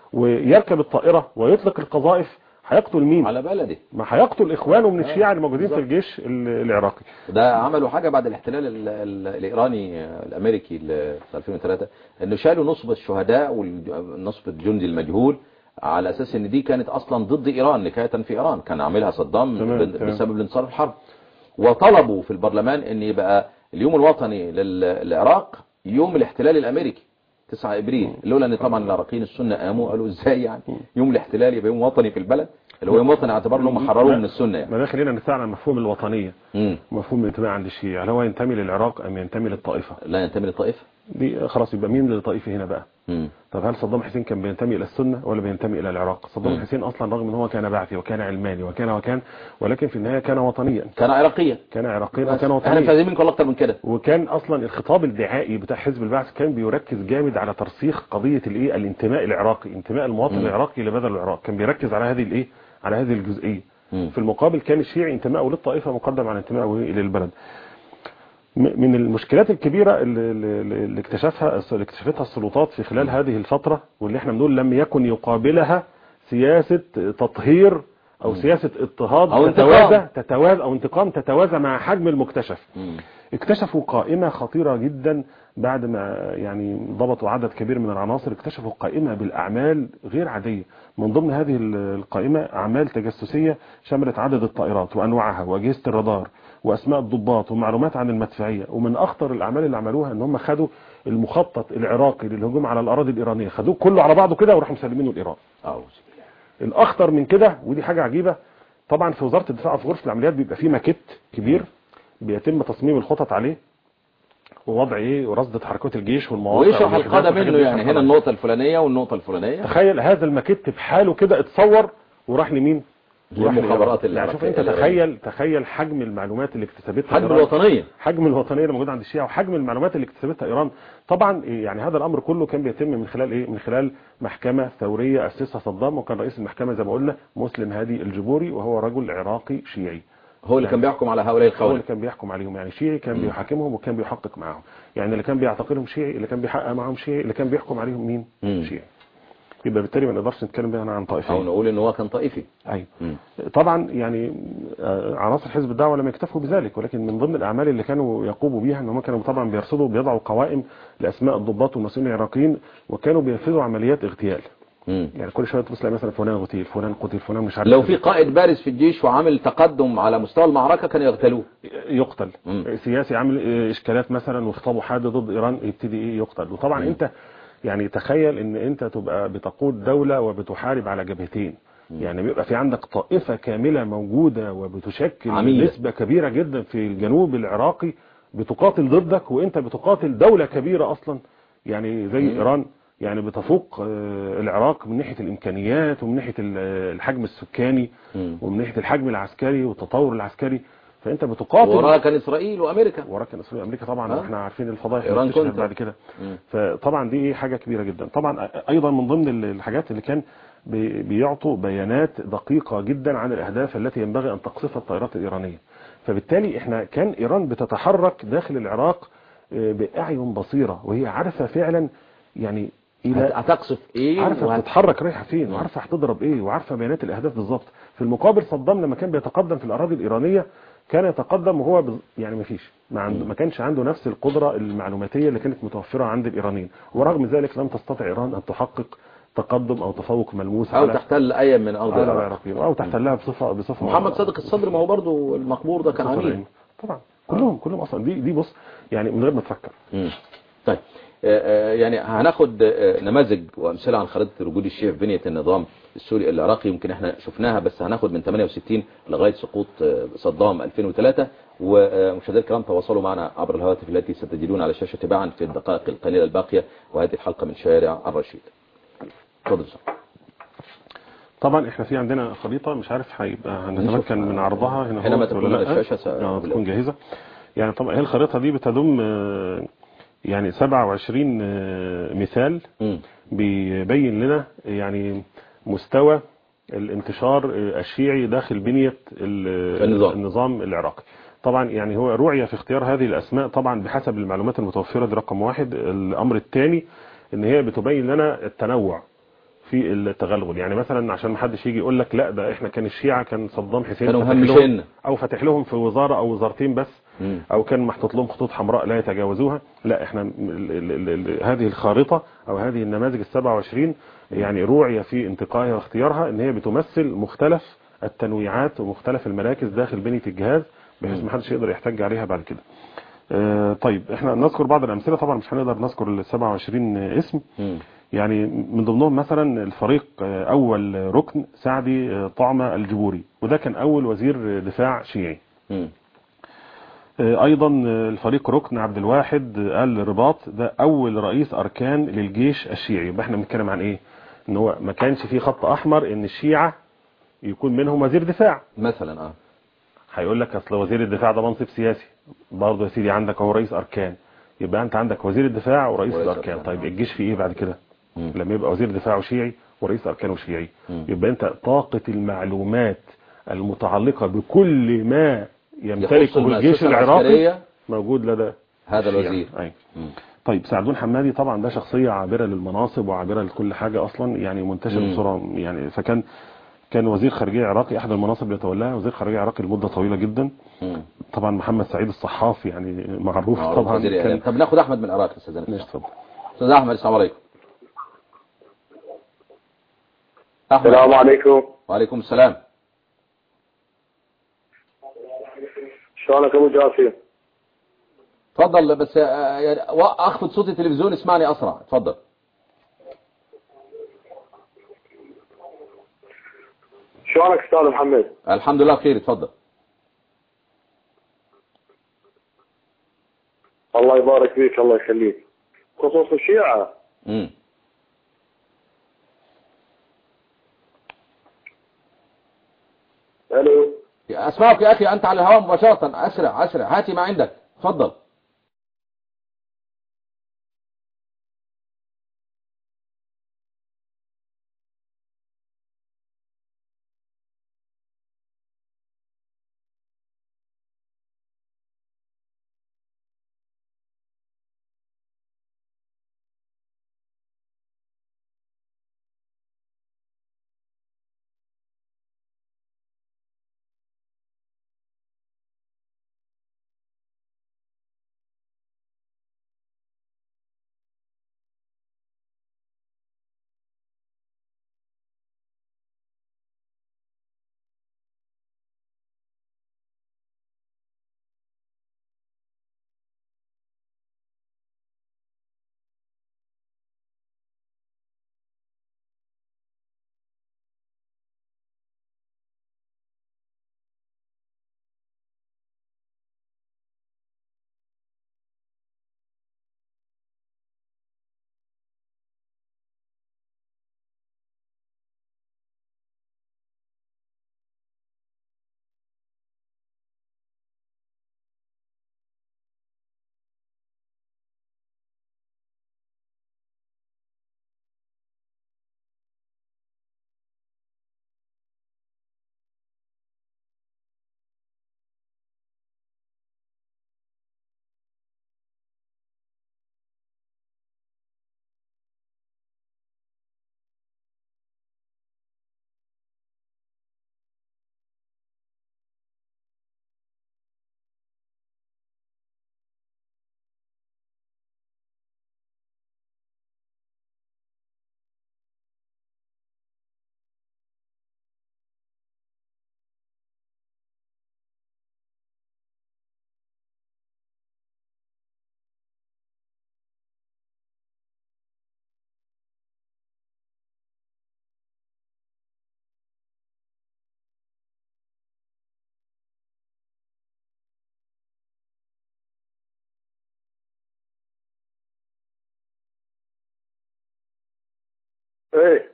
ويركب الطائره ويطلق القذائف هيقتل مين؟ على بلدي ما هيقتل اخوانه من الشيعه الموجودين في الجيش ال- العراقي ده عملوا حاجة بعد الاحتلال ال- ال- الإيراني آه، الأمريكي ل- في 2003 إنه شالوا نصب الشهداء ونصب الجندي المجهول على أساس إن دي كانت أصلا ضد إيران نكاية في إيران كان عاملها صدام تمام، بن- تمام. بسبب الانتصار في الحرب وطلبوا في البرلمان إن يبقى اليوم الوطني للعراق يوم الاحتلال الأمريكي 9 ابريل لولا ان طبعا العراقيين السنه قاموا قالوا ازاي يعني يوم الاحتلال يبقى يوم وطني في البلد اللي هو يوم وطني اعتبار انهم حرروه من السنه يعني ما ده خلينا نسأل عن مفهوم الوطنيه مم. مفهوم الانتماء عند الشيعة هل هو ينتمي للعراق ام ينتمي للطائفه لا ينتمي للطائفه دي خلاص يبقى مين للطائفه هنا بقى مم. طب هل صدام حسين كان بينتمي الى السنه ولا بينتمي الى العراق صدام مم. حسين اصلا رغم ان هو كان بعثي وكان علماني وكان وكان ولكن في النهايه كان وطنيا كان عراقيا كان عراقيا بس وكان احنا وطنيا فاهمين منكم اكتر من كده وكان اصلا الخطاب الدعائي بتاع حزب البعث كان بيركز جامد على ترسيخ قضيه الايه الانتماء العراقي انتماء المواطن مم. العراقي لبلد العراق كان بيركز على هذه الايه على هذه الجزئيه مم. في المقابل كان الشيعي انتمائه للطائفه مقدم على انتمائه للبلد م- من المشكلات الكبيرة اللي, اللي اللي اكتشفها اللي اكتشفتها السلطات في خلال هذه الفترة واللي احنا بنقول لم يكن يقابلها سياسة تطهير او سياسة اضطهاد أو تتوازى انتقام. تتوازى او انتقام تتوازى مع حجم المكتشف مم. اكتشفوا قائمة خطيرة جدا بعد ما يعني ضبطوا عدد كبير من العناصر اكتشفوا قائمة بالأعمال غير عادية من ضمن هذه ال- القائمة أعمال تجسسية شملت عدد الطائرات وأنواعها وأجهزة الرادار وأسماء الضباط ومعلومات عن المدفعية ومن أخطر الأعمال اللي عملوها إن هم خدوا المخطط العراقي للهجوم على الأراضي الإيرانية خدوه كله على بعضه كده وراحوا مسلمينه لإيران أعوذ بالله الاخطر من كده ودي حاجه عجيبه طبعا في وزاره الدفاع في غرفه العمليات بيبقى فيه ماكيت كبير بيتم تصميم الخطط عليه ووضع ايه ورصد حركات الجيش والمواقع ويشرح والوحدات القادة والحاجات منه دي يعني يشرحها هنا لك. النقطة الفلانية والنقطة الفلانية تخيل هذا الماكيت بحاله كده اتصور وراح لمين للمخابرات يعني شوف انت العراقية. تخيل تخيل حجم المعلومات اللي اكتسبتها حجم إيران. الوطنية حجم الوطنيه اللي موجوده عند الشيعة وحجم المعلومات اللي اكتسبتها ايران طبعا يعني هذا الامر كله كان بيتم من خلال ايه من خلال محكمه ثوريه اسسها صدام وكان رئيس المحكمه زي ما قلنا مسلم هادي الجبوري وهو رجل عراقي شيعي هو اللي كان بيحكم على هؤلاء هو الخونة اللي كان بيحكم عليهم يعني شيعي كان بيحاكمهم وكان بيحقق معاهم يعني اللي كان بيعتقلهم شيعي اللي كان بيحقق معاهم شيعي اللي كان بيحكم عليهم مين مم. شيعي يبقى بالتالي ما نقدرش نتكلم بقى عن او طائفيه نقول ان هو كان طائفي ايوه مم. طبعا يعني آه، عناصر حزب الدعوه لم يكتفوا بذلك ولكن من ضمن الاعمال اللي كانوا يقوموا بيها ان هم كانوا طبعا بيرصدوا بيضعوا قوائم لاسماء الضباط والمسؤولين العراقيين وكانوا بينفذوا عمليات اغتيال مم. يعني كل شويه تبص تلاقي مثلا فلان اغتيل فلان قتل فلان مش عارف لو في قائد بارز في الجيش وعامل تقدم على مستوى المعركة كانوا يغتالوه يقتل مم. سياسي عامل آه، اشكالات مثلا وخطابه حاد ضد ايران يبتدي ايه يقتل وطبعا مم. انت يعني تخيل ان انت تبقى بتقود دولة وبتحارب على جبهتين يعني بيبقى في عندك طائفة كاملة موجودة وبتشكل عميلة. نسبة كبيرة جدا في الجنوب العراقي بتقاتل ضدك وانت بتقاتل دولة كبيرة اصلا يعني زي مم. ايران يعني بتفوق آه، العراق من ناحية الامكانيات ومن ناحية ال- الحجم السكاني مم. ومن ناحية الحجم العسكري والتطور العسكري فانت بتقاتل وراها كان اسرائيل وامريكا وراك كان اسرائيل امريكا طبعا آه. احنا عارفين الفضائح إيران اللي بتشهد كنت. بعد كده مم. فطبعا دي ايه حاجه كبيره جدا طبعا ايضا من ضمن ال- الحاجات اللي كان بي- بيعطوا بيانات دقيقه جدا عن الاهداف التي ينبغي ان تقصفها الطائرات الايرانيه فبالتالي احنا كان ايران بتتحرك داخل العراق آه، باعين بصيره وهي عارفه فعلا يعني الى هتقصف ايه عارفه وهت- بتتحرك رايحه فين مم. وعارفه هتضرب ايه وعارفه بيانات الاهداف بالظبط في المقابل صدام لما كان بيتقدم في الاراضي الايرانيه كان يتقدم وهو بز... يعني ما فيش ما, عنده ما كانش عنده نفس القدره المعلوماتيه اللي كانت متوفره عند الايرانيين ورغم ذلك لم تستطع ايران ان تحقق تقدم او تفوق ملموس او على تحتل اي من ارض على العراق العراقيين او تحتلها بصفه بصفه محمد صادق الصدر ما هو برضه المقبور ده كان بصفة عميل دائمة. طبعا كلهم كلهم اصلا دي دي بص يعني من غير ما تفكر مم. طيب آه، آه، يعني هناخد آه، نماذج وامثله عن خريطه وجود الشيعي في بنيه النظام السوري العراقي يمكن احنا شفناها بس هناخد من 68 لغايه سقوط آه، صدام 2003 ومشاهدينا الكرام تواصلوا معنا عبر الهواتف التي ستجدون على الشاشه تباعا في الدقائق القليله الباقيه وهذه الحلقه من شارع الرشيد. تفضل سعد. طبعا احنا في عندنا خريطه مش عارف هيبقى نشوف. هنتمكن من عرضها هنا حينما هو تكون ولا على لأ؟ الشاشة س- آه، تكون جاهزه يعني طبعا هي الخريطه دي بتضم آه، يعني 27 آه، مثال مم. بيبين لنا يعني مستوى الانتشار آه، الشيعي داخل بنيه ال- النظام. النظام العراقي طبعا يعني هو رؤية في اختيار هذه الاسماء طبعا بحسب المعلومات المتوفره دي رقم واحد الامر الثاني ان هي بتبين لنا التنوع في التغلغل يعني مثلا عشان ما حدش يجي يقول لك لا ده احنا كان الشيعة كان صدام حسين كانوا فاتح لهم- مهمشين. او فاتح لهم في وزارة او وزارتين بس مم. او كان محطوط لهم خطوط حمراء لا يتجاوزوها لا احنا ال ال ال ال هذه الخارطة او هذه النماذج ال 27 يعني روعية في انتقائها واختيارها ان هي بتمثل مختلف التنويعات ومختلف المراكز داخل بنية الجهاز بحيث ما حدش يقدر يحتج عليها بعد كده آه، طيب احنا نذكر بعض الامثله طبعا مش هنقدر نذكر ال 27 اسم مم. يعني من ضمنهم مثلا الفريق آه، اول ركن سعدي آه، طعمه الجبوري وده كان اول وزير دفاع شيعي مم. آه، ايضا آه، الفريق ركن عبد الواحد آه، ال رباط ده اول رئيس اركان للجيش الشيعي يبقى احنا بنتكلم عن ايه ان هو ما كانش فيه خط احمر ان الشيعة يكون منهم وزير دفاع مثلا اه هيقول لك اصل وزير الدفاع ده منصب سياسي برضه يا سيدي عندك اهو رئيس اركان يبقى انت عندك وزير الدفاع ورئيس ورئيس الاركان أركان. طيب الجيش فيه ايه بعد كده مم. لما يبقى وزير دفاعه شيعي ورئيس اركانه شيعي مم. يبقى انت طاقة المعلومات المتعلقة بكل ما يخص يمتلكه الجيش المؤسسة العراقي العسكرية موجود لدى هذا الشيعة. الوزير أي. مم. طيب سعدون حمادي طبعا ده شخصية عابرة للمناصب وعابرة لكل حاجة أصلا يعني منتشر مم. بسرعة يعني فكان كان وزير خارجية عراقي أحد المناصب اللي يتولاها وزير خارجية عراقي لمدة طويلة جدا مم. طبعا محمد سعيد الصحاف يعني معروف معروف طبعا وزير الإعلام. كان طب ناخد احمد من العراق استاذنا ماشي اتفضل استاذ احمد السلام عليكم احمد السلام عليكم وعليكم السلام شلونك ابو جاسم؟ اتفضل بس آه، يعني و- اخفض صوت التلفزيون اسمعني اسرع اتفضل شلونك استاذ محمد؟ الحمد لله بخير اتفضل الله يبارك فيك الله يخليك. خصوص الشيعة مم. اسمعك يا اخي انت على الهواء مباشرة اسرع اسرع هاتي ما عندك تفضل ايه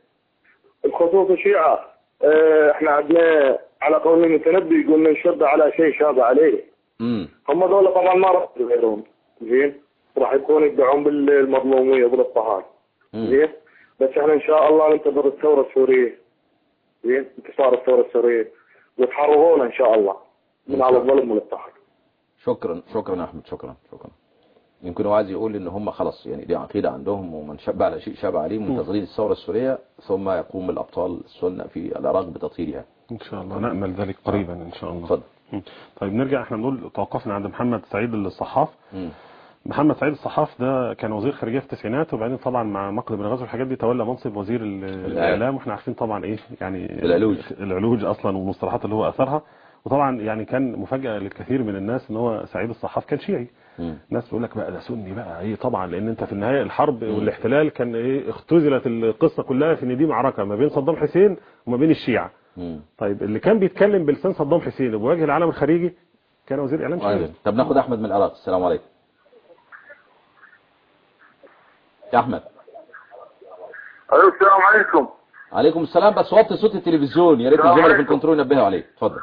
بخصوص الشيعة اه احنا عندنا على قول المتنبي قلنا نشد على شيء شاب عليه امم هم دول طبعا ما راح يغيرون زين راح يكون يدعون بالمظلومية بالاضطهاد زين بس احنا ان شاء الله ننتظر الثورة السورية زين انتصار الثورة السورية وتحررونا ان شاء الله من على الظلم والاضطهاد شكرا شكرا يا احمد شكرا شكرا يمكن هو عايز يقول ان هم خلاص يعني دي عقيدة عندهم ومن شب على شيء شاب عليه منتظرين الثورة السورية ثم يقوم الابطال السنة في العراق بتطهيرها ان شاء الله نأمل ذلك قريبا ان شاء الله اتفضل مم. طيب نرجع احنا بنقول توقفنا عند محمد سعيد الصحاف مم. محمد سعيد الصحاف ده كان وزير خارجيه في التسعينات وبعدين طبعا مع مقلب الغزو والحاجات دي تولى منصب وزير ال- الاعلام واحنا عارفين طبعا ايه يعني العلوج. العلوج اصلا والمصطلحات اللي هو اثرها وطبعا يعني كان مفاجاه للكثير من الناس ان هو سعيد الصحاف كان شيعي مم. الناس بيقول لك بقى ده سني بقى ايه طبعا لان انت في النهايه الحرب والاحتلال كان ايه اختزلت القصه كلها في ان دي معركه ما بين صدام حسين وما بين الشيعه مم. طيب اللي كان بيتكلم بلسان صدام حسين وبوجه العالم الخارجي كان وزير اعلام شيعي أيضا. طب ناخد احمد من العراق السلام عليكم يا احمد ايوه السلام عليكم عليكم السلام بس وطي صوت التلفزيون يا ريت السلام الزملاء في عليكم. الكنترول ينبهوا عليه اتفضل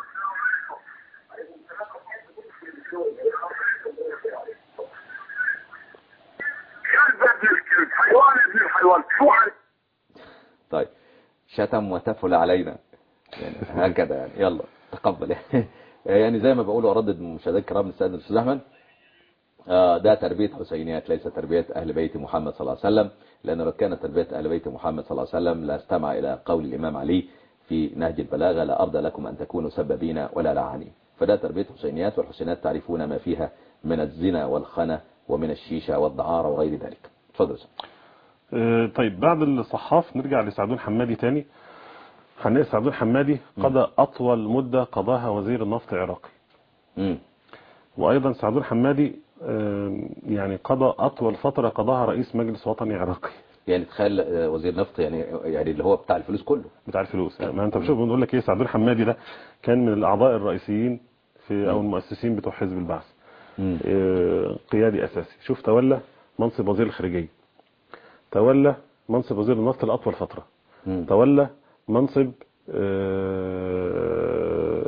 كلب ابن الكلب حيوان ابن الحيوان شو عن طيب شتم وتفل علينا يعني هكذا يعني يلا تقبل يعني زي ما بقول واردد مشاهدينا الكرام السيد الاستاذ احمد آه، ده تربية حسينيات ليس تربية أهل بيت محمد صلى الله عليه وسلم لأن لو كانت تربية أهل بيت محمد صلى الله عليه وسلم لا استمع إلى قول الإمام علي في نهج البلاغة لا أرضى لكم أن تكونوا سببين ولا لعانين فده تربية حسينيات والحسينات تعرفون ما فيها من الزنا والخنا ومن الشيشة والدعارة وغير ذلك اتفضل يا أستاذ. آه، طيب بعد الصحاف نرجع لسعدون حمادي تاني هنلاقي سعدون حمادي قضى أطول مدة قضاها وزير النفط العراقي مم. وأيضا سعدون حمادي آه، يعني قضى أطول فترة قضاها رئيس مجلس وطني عراقي يعني تخيل آه، وزير نفط يعني يعني اللي هو بتاع الفلوس كله بتاع الفلوس ما انت بشوف بنقول لك ايه سعدون حمادي ده كان من الاعضاء الرئيسيين في او المؤسسين بتوع حزب البعث مم. آه، قيادي اساسي شوف تولى منصب وزير الخارجيه تولى منصب وزير النفط لاطول فتره مم. تولى منصب آه،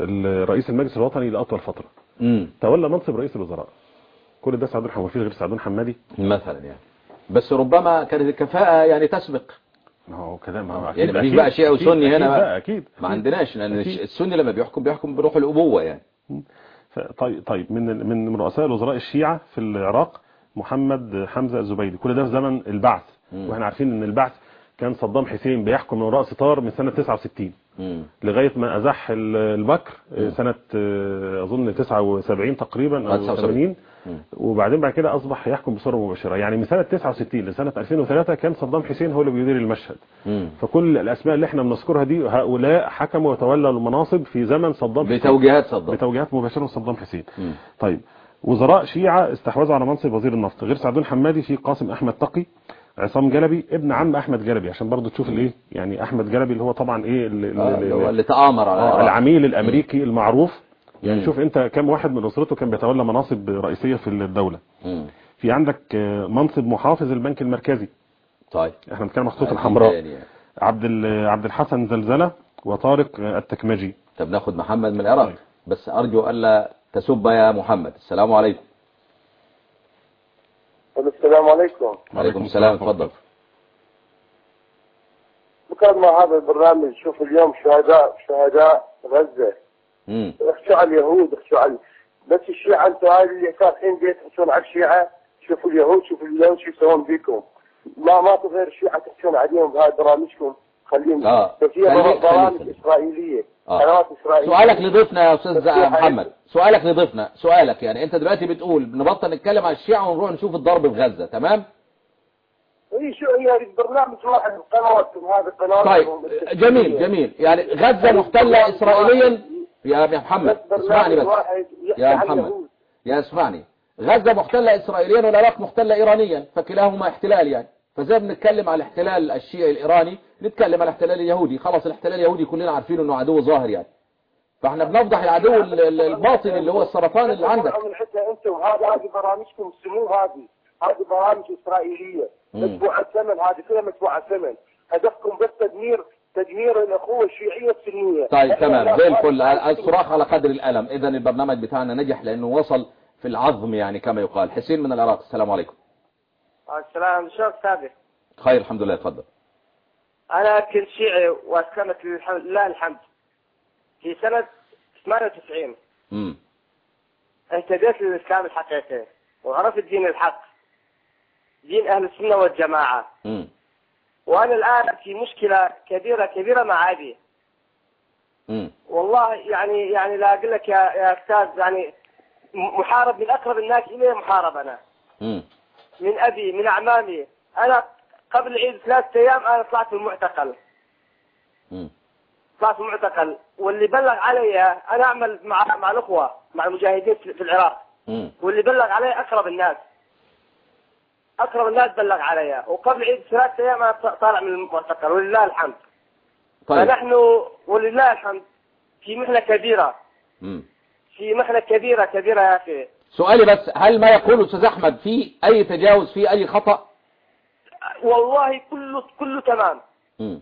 الرئيس المجلس الوطني لاطول فتره امم تولى منصب رئيس الوزراء كل ده سعدون حمودي غير سعدون حمادي مثلا يعني بس ربما كانت الكفاءة يعني تسبق ما هو كده ما هو يعني أكيد- مفيش أكيد- بقى شيعي أكيد- وسني أكيد هنا بقى. بقى اكيد ما أكيد. عندناش لان أكيد. السني لما بيحكم بيحكم بروح الابوة يعني ف- طيب طيب من من من رؤساء الوزراء الشيعة في العراق محمد حمزة الزبيدي كل ده في زمن البعث مم. واحنا عارفين ان البعث كان صدام حسين بيحكم من وراء ستار من سنة 69 امم لغاية ما أزح ال- البكر مم. سنة آه، أظن 79 تقريبا أو 79. 80 مم. وبعدين بعد كده أصبح يحكم بصورة مباشرة يعني من سنة 69 لسنة 2003 كان صدام حسين هو اللي بيدير المشهد امم فكل الأسماء اللي احنا بنذكرها دي هؤلاء حكموا وتولوا المناصب في زمن صدام حسين بتوجيهات صدام بتوجيهات مباشرة من صدام حسين مم. طيب وزراء شيعة استحوذوا على منصب وزير النفط غير سعدون حمادي في قاسم احمد تقي عصام جلبي ابن عم احمد جلبي عشان برضو تشوف الايه يعني احمد جلبي اللي هو طبعا ايه اللي آه، اللي هو اللي تآمر على آه العراق. العميل الامريكي المعروف يعني مم. شوف انت كم واحد من اسرته كان بيتولى مناصب رئيسيه في الدوله مم. في عندك آه، منصب محافظ البنك المركزي طيب احنا بنتكلم عن خطوط هذه الحمراء تاني يعني. عبد ال- عبد الحسن زلزله وطارق آه، التكمجي طب ناخد محمد من العراق طيب. بس ارجو الا تسب يا محمد السلام عليكم السلام عليكم وعليكم السلام اتفضل بكرة مع هذا البرنامج شوف اليوم شهداء شهداء غزة امم اخشوا على اليهود اخشوا على بس الشيعة انتم هاي اللي فاتحين بيت تحسون على الشيعة شوفوا اليهود شوفوا اليهود شو يسوون بيكم ما ما غير الشيعة تحسون عليهم بهاي برامجكم خليهم آه. بس هي خلي- خلي- برامج خلي. اسرائيليه آه. قنوات اسرائيليه سؤالك لضيفنا يا استاذ بس في حاجة- محمد سؤالك لضيفنا سؤالك يعني انت دلوقتي بتقول نبطل نتكلم عن الشيعة ونروح نشوف الضرب في غزة تمام اي شو هي البرنامج واحد قنواتكم هذه قنوات طيب جميل جميل يعني غزة محتلة اسرائيليا يا يا محمد اسمعني بس يا محمد يا اسمعني غزة محتلة إسرائيليا والعراق محتلة إيرانيا فكلاهما احتلال يعني فزي بنتكلم على الاحتلال الشيعي الإيراني نتكلم على الاحتلال اليهودي خلاص الاحتلال اليهودي كلنا عارفين انه عدو ظاهر يعني فاحنا بنفضح العدو ال- ال- الباطن اللي هو السرطان اللي عندك من حتى انتم هذه هذه برامجكم السمو هذه هذه برامج اسرائيليه مم. مدفوعه ثمن هذه كلها مدفوعه ثمن هدفكم بس تدمير تدمير الاخوه الشيعيه السنيه طيب إحنا تمام لا- زي لا- الفل لا- الصراخ على قدر الألم إذا البرنامج بتاعنا نجح لأنه وصل في العظم يعني كما يقال حسين من العراق السلام عليكم السلام شلونك سابق خير الحمد لله اتفضل أنا كنت شيعي وأسلمت للحمد لله الحمد في سنة 98 امم اهتديت للإسلام الحقيقي وعرفت دين الحق دين أهل السنة والجماعة امم وأنا الآن في مشكلة كبيرة كبيرة مع أبي امم والله يعني يعني لا أقول لك يا يا أستاذ يعني م- محارب من أقرب الناس إلي محارب أنا امم من أبي من أعمامي أنا قبل العيد ثلاثة أيام أنا طلعت في المعتقل امم طلعت معتقل واللي بلغ علي انا اعمل مع مع الاخوه مع المجاهدين في في العراق امم واللي بلغ علي اقرب الناس اقرب الناس بلغ علي وقبل عيد ثلاث ايام انا ط- طالع من المعتقل ولله الحمد طيب فنحن ولله الحمد في محنه كبيره امم في محنه كبيره كبيره يا اخي سؤالي بس هل ما يقوله استاذ احمد في اي تجاوز في اي خطأ والله كله كله تمام مم.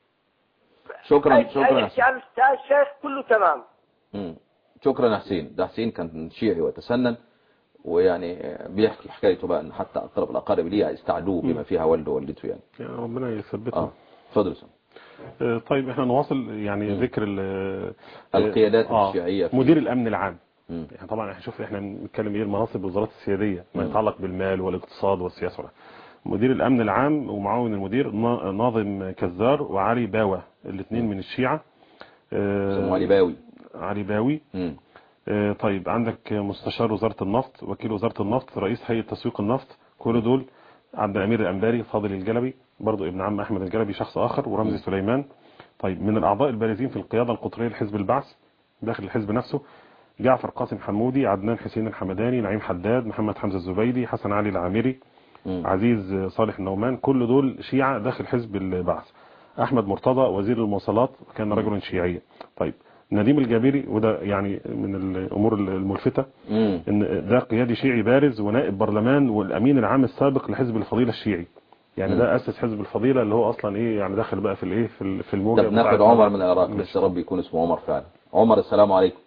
شكرا أي- شكرا أي يا حسين. كلام بتاع الشيخ كله تمام مم. شكرا يا حسين ده حسين كان شيعي وتسنن ويعني بيحكي حكايته بقى ان حتى اقرب الاقارب ليه استعدوه بما فيها والده ووالدته يعني يعني ربنا يثبتنا اه اتفضل يا أستاذ. آه، طيب احنا نواصل يعني ذكر ال- القيادات آه، الشيعية في- مدير الامن العام مم. يعني طبعا احنا شوف احنا بنتكلم ايه المناصب الوزارات السياديه ما يتعلق بالمال والاقتصاد والسياسه ولا. مدير الامن العام ومعاون المدير نا- ناظم كزار وعلي باوة الاثنين من الشيعه آه، اسمه علي باوي علي باوي مم. آه، طيب عندك مستشار وزارة النفط وكيل وزارة النفط رئيس هيئة تسويق النفط كل دول عبد الأمير الأنباري فاضل الجلبي برضو ابن عم أحمد الجلبي شخص آخر ورمزي سليمان طيب من الأعضاء البارزين في القيادة القطرية لحزب البعث داخل الحزب نفسه جعفر قاسم حمودي عدنان حسين الحمداني نعيم حداد محمد حمزة الزبيدي حسن علي العامري مم. عزيز صالح النومان كل دول شيعة داخل حزب البعث أحمد مرتضى وزير المواصلات كان رجلا شيعيا طيب نديم الجابري وده يعني من الأمور الملفتة مم. ان ده قيادي شيعي بارز ونائب برلمان والامين العام السابق لحزب الفضيله الشيعي يعني مم. ده اسس حزب الفضيله اللي هو اصلا ايه يعني داخل بقى في الايه في ال- في الموجه طب ناخد بتاعت- عمر من العراق ماشي. بس يا رب يكون اسمه عمر فعلا عمر السلام عليكم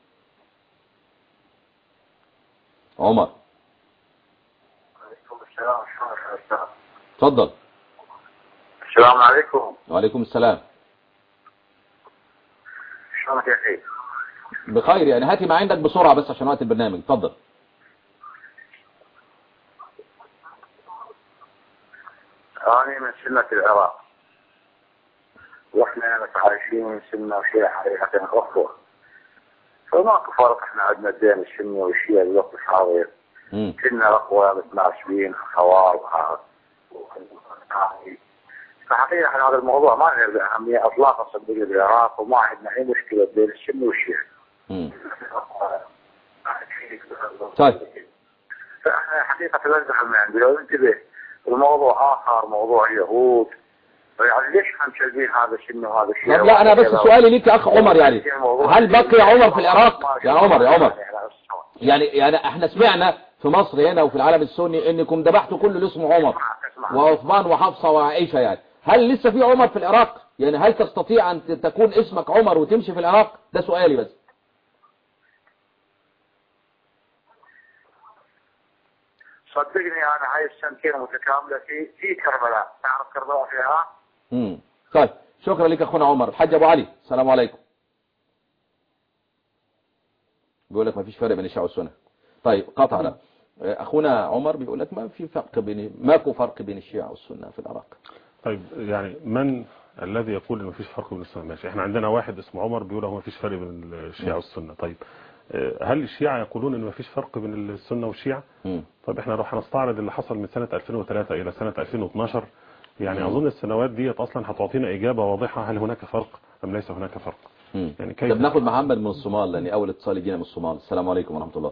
عمر اتفضل السلام عليكم وعليكم السلام شلونك يا اخي؟ بخير يعني هاتي ما عندك بسرعة بس عشان وقت البرنامج اتفضل انا من سنة العراق واحنا متعايشين سنة وشيعة حقيقة اخوة فماكو فرق احنا عندنا بين السنة والشيعة بالوقت الحاضر مم. كنا اخوة متناسبين خوار فحقيقة احنا هذا الموضوع ما نرجع أهمية اطلاقا صدقني بالعراق وما عندنا اي مشكلة بين السنة والشيعة مم. طيب فاحنا حقيقة نزعل من عندي لو انتبه الموضوع اخر موضوع يهود يعني ليش احنا مشغلين هذا السنة وهذا الشيء طب لا انا بس سؤالي ليك يا اخ عمر يعني هل بقي عمر في العراق يا عمر يا عمر يعني يعني احنا سمعنا في مصر هنا وفي العالم السني انكم ذبحتوا كل اللي اسمه عمر وعثمان وحفصة وعائشة يعني هل لسه في عمر في العراق يعني هل تستطيع ان تكون اسمك عمر وتمشي في العراق ده سؤالي بس صدقني انا هاي السنتين متكاملة في في كربلاء تعرف كربلاء في العراق؟ امم طيب شكرا لك اخونا عمر الحاج ابو علي السلام عليكم بيقول لك ما فيش فرق بين الشيعة والسنة طيب قطع لا اخونا عمر بيقول لك ما في فرق بين ماكو فرق بين الشيعة والسنة في العراق طيب يعني من الذي يقول ان مفيش فرق بين السنه ماشي احنا عندنا واحد اسمه عمر بيقول هو مفيش فرق بين الشيعة والسنه طيب آه، هل الشيعة يقولون ان مفيش فرق بين السنه والشيعة امم طب احنا لو هنستعرض اللي حصل من سنة 2003 الى سنة 2012 يعني مم. اظن السنوات ديت اصلا هتعطينا اجابة واضحة هل هناك فرق ام ليس هناك فرق امم يعني كيف طب ناخد محمد من الصومال لان اول اتصال يجينا من الصومال السلام عليكم ورحمة الله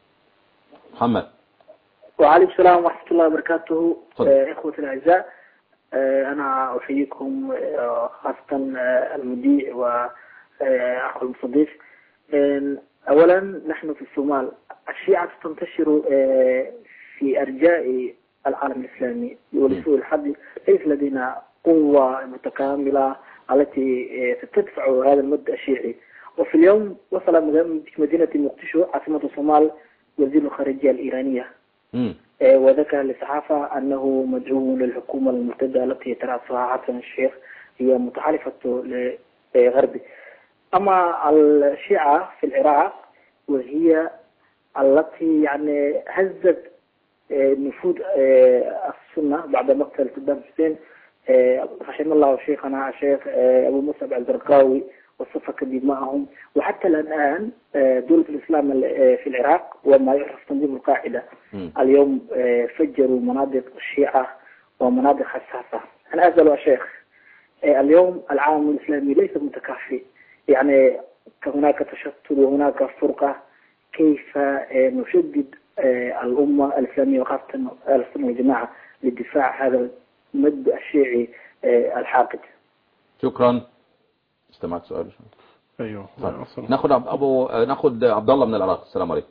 محمد وعليكم السلام ورحمة الله وبركاته تفضل. آه، إخوة الأعزاء آه، أنا أحييكم آه، خاصة آه، المذيع وأخو المستضيف آه، أولا نحن في الصومال الشيعة تنتشر آه، في أرجاء العالم الإسلامي ولسوء الحظ ليس لدينا قوة متكاملة التي آه، تدفع هذا المد الشيعي وفي اليوم وصل مدام- مدينة مقدشو عاصمة الصومال وزير الخارجية الإيرانية امم آه، وذكر للصحافة أنه مدعو للحكومة المرتدة التي يترأسها حسن الشيخ هي متحالفة لغربي أما الشيعة في العراق وهي التي يعني هزت آه، نفوذ آه، السنة بعد مقتل صدام حسين آه، رحم الله شيخنا الشيخ آه، أبو مصعب الزرقاوي وسفك دماءهم وحتى الآن آه، دولة الإسلام ال- آه، في العراق وما يعرف تنظيم القاعدة امم اليوم آه، فجروا مناطق الشيعة ومناطق حساسة أنا أسأل يا شيخ آه، اليوم العالم الإسلامي ليس متكافئ يعني هناك تشتت وهناك فرقة كيف آه، نشدد آه، الأمة الإسلامية وخاصة أهل السنة والجماعة للدفاع هذا المد الشيعي آه، الحاقد شكرا استمعت سؤال ايوه طيب. أصلاً. ناخد عب- ابو ناخد عبد الله من العراق السلام عليكم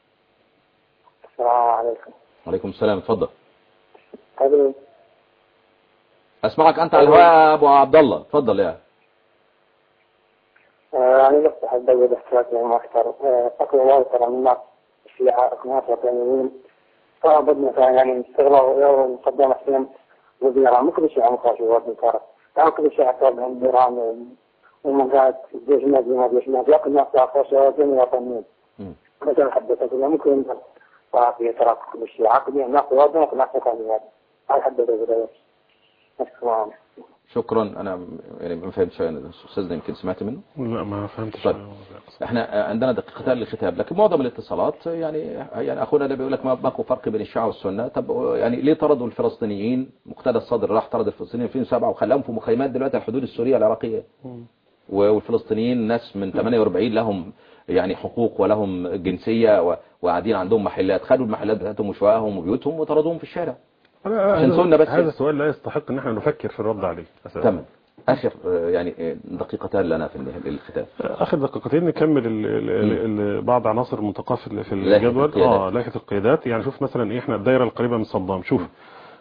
السلام عليكم وعليكم السلام اتفضل قبل اسمعك انت على الهواء يا ابو عبد الله اتفضل يا يعني بس أحب أقول احتياطي أكثر أقوى الله ترى من الناس الشيعة الناس الوطنيين فبدنا يعني استغلال يوم صدام حسين وزيرا مو كل شيء عم خاشوا وزن ترى يعني كل شيء أكثر من إيران ومنقات جيش نادي ما جيش نادي لكن الناس تعرفوا جميع وطنيين مم. بس أنا حبيت أقول ممكن وفي ترى كل شيء عقدي الناس وزن والناس وطنيين هاي حبيت أقول نعم شكرا انا يعني ما فهمتش أنا استاذنا يمكن سمعت منه لا ما فهمتش طيب. احنا عندنا دقيقتان للختام لكن معظم الاتصالات يعني يعني اخونا اللي بيقول لك ما ماكو فرق بين الشيعة والسنة طب يعني ليه طردوا الفلسطينيين مقتدى الصدر راح طرد الفلسطينيين في 2007 وخلاهم في مخيمات دلوقتي على الحدود السورية العراقية والفلسطينيين ناس من 48 لهم يعني حقوق ولهم جنسية و- وقاعدين عندهم محلات خدوا المحلات بتاعتهم وشققهم وبيوتهم وطردوهم في الشارع عشان هذا سنة بس هذا السؤال لا يستحق ان احنا نفكر في الرد عليه أساساً. تمام اخر آه، يعني آه، دقيقتان لنا في النهاية- الختام اخر دقيقتين نكمل ال ال ال بعض عناصر المنتقاه في ال- في لائحة الجدول القيادات. اه لائحه القيادات يعني شوف مثلا ايه احنا الدايره القريبه من صدام شوف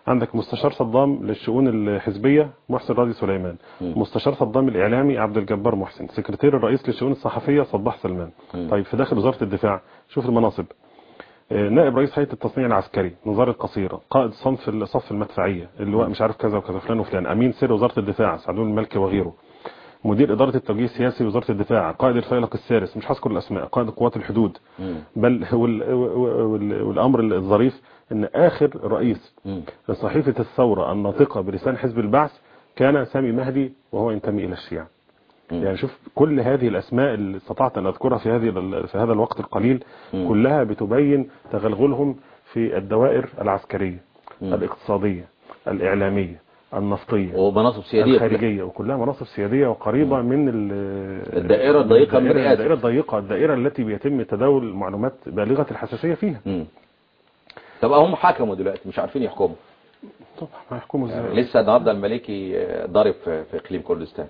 عندك مستشار صدام للشؤون الحزبيه محسن راضي سليمان مم. مستشار صدام الاعلامي عبد الجبار محسن سكرتير الرئيس للشؤون الصحفيه صباح سلمان مم. طيب في داخل وزاره الدفاع شوف المناصب آه، نائب رئيس هيئه التصنيع العسكري نظاره القصيره قائد صنف صف المدفعيه اللواء مش عارف كذا وكذا فلان وفلان امين سر وزاره الدفاع سعدون الملكي وغيره مدير إدارة التوجيه السياسي وزارة الدفاع قائد الفيلق السادس مش هذكر الأسماء قائد قوات الحدود مم. بل وال وال والأمر الظريف أن آخر رئيس مم. لصحيفة الثورة الناطقة بلسان حزب البعث كان سامي مهدي وهو ينتمي إلى الشيعة مم. يعني شوف كل هذه الأسماء اللي استطعت أن أذكرها في هذه ال- في هذا الوقت القليل مم. كلها بتبين تغلغلهم في الدوائر العسكرية مم. الاقتصادية الإعلامية النفطية ومناصب سيادية كلها. الخارجية وكلها مناصب سيادية وقريبة من ال- الدائرة الضيقة من الدائرة- الرئاسة. الدائرة الضيقة الدائرة التي بيتم تداول معلومات بالغة الحساسية فيها مم. طب هم حكموا دلوقتي مش عارفين يحكموا طبعا ما يحكموا ازاي يعني لسه النهارده الملكي آه، ضارب في في اقليم كردستان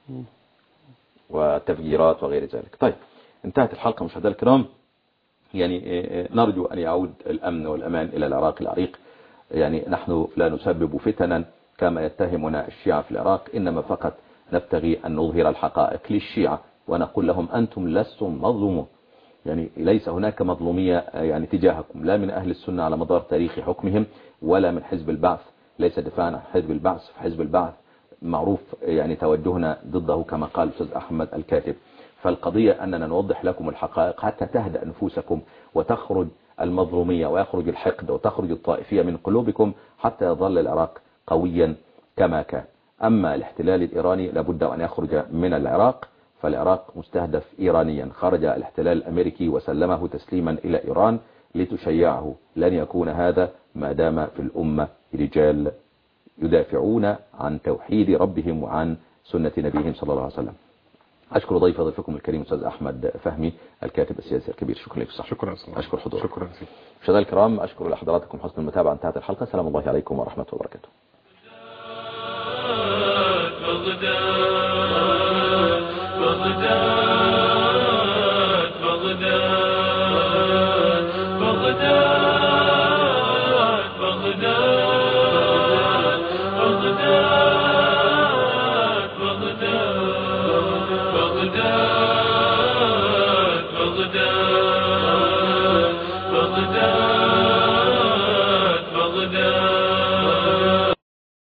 والتفجيرات وغير ذلك طيب انتهت الحلقه مشاهدينا الكرام يعني آه، آه، نرجو ان يعود الامن والامان الى العراق العريق يعني نحن لا نسبب فتنا كما يتهمنا الشيعة في العراق انما فقط نبتغي ان نظهر الحقائق للشيعة ونقول لهم انتم لستم مظلومون يعني ليس هناك مظلومية آه، يعني تجاهكم لا من أهل السنة على مدار تاريخ حكمهم ولا من حزب البعث ليس دفاعا عن حزب البعث حزب البعث معروف يعني توجهنا ضده كما قال الأستاذ أحمد الكاتب فالقضية أننا نوضح لكم الحقائق حتى تهدأ نفوسكم وتخرج المظلومية ويخرج الحقد وتخرج الطائفية من قلوبكم حتى يظل العراق قويا كما كان أما الاحتلال الإيراني لابد أن يخرج من العراق فالعراق مستهدف إيرانيا خرج الاحتلال الأمريكي وسلمه تسليما إلى إيران لتشيعه لن يكون هذا ما دام في الأمة رجال يدافعون عن توحيد ربهم وعن سنة نبيهم صلى الله عليه وسلم أشكر ضيف ضيفكم الكريم أستاذ أحمد فهمي الكاتب السياسي الكبير شكرا لك صح شكرا سيدي. أشكر حضورك شكرا سيدي. مشاهدينا الكرام أشكر لحضراتكم حسن المتابعة انتهت الحلقة سلام الله عليكم ورحمة الله وبركاته بغداد بغداد بغداد بغداد بغداد بغداد بغداد بغداد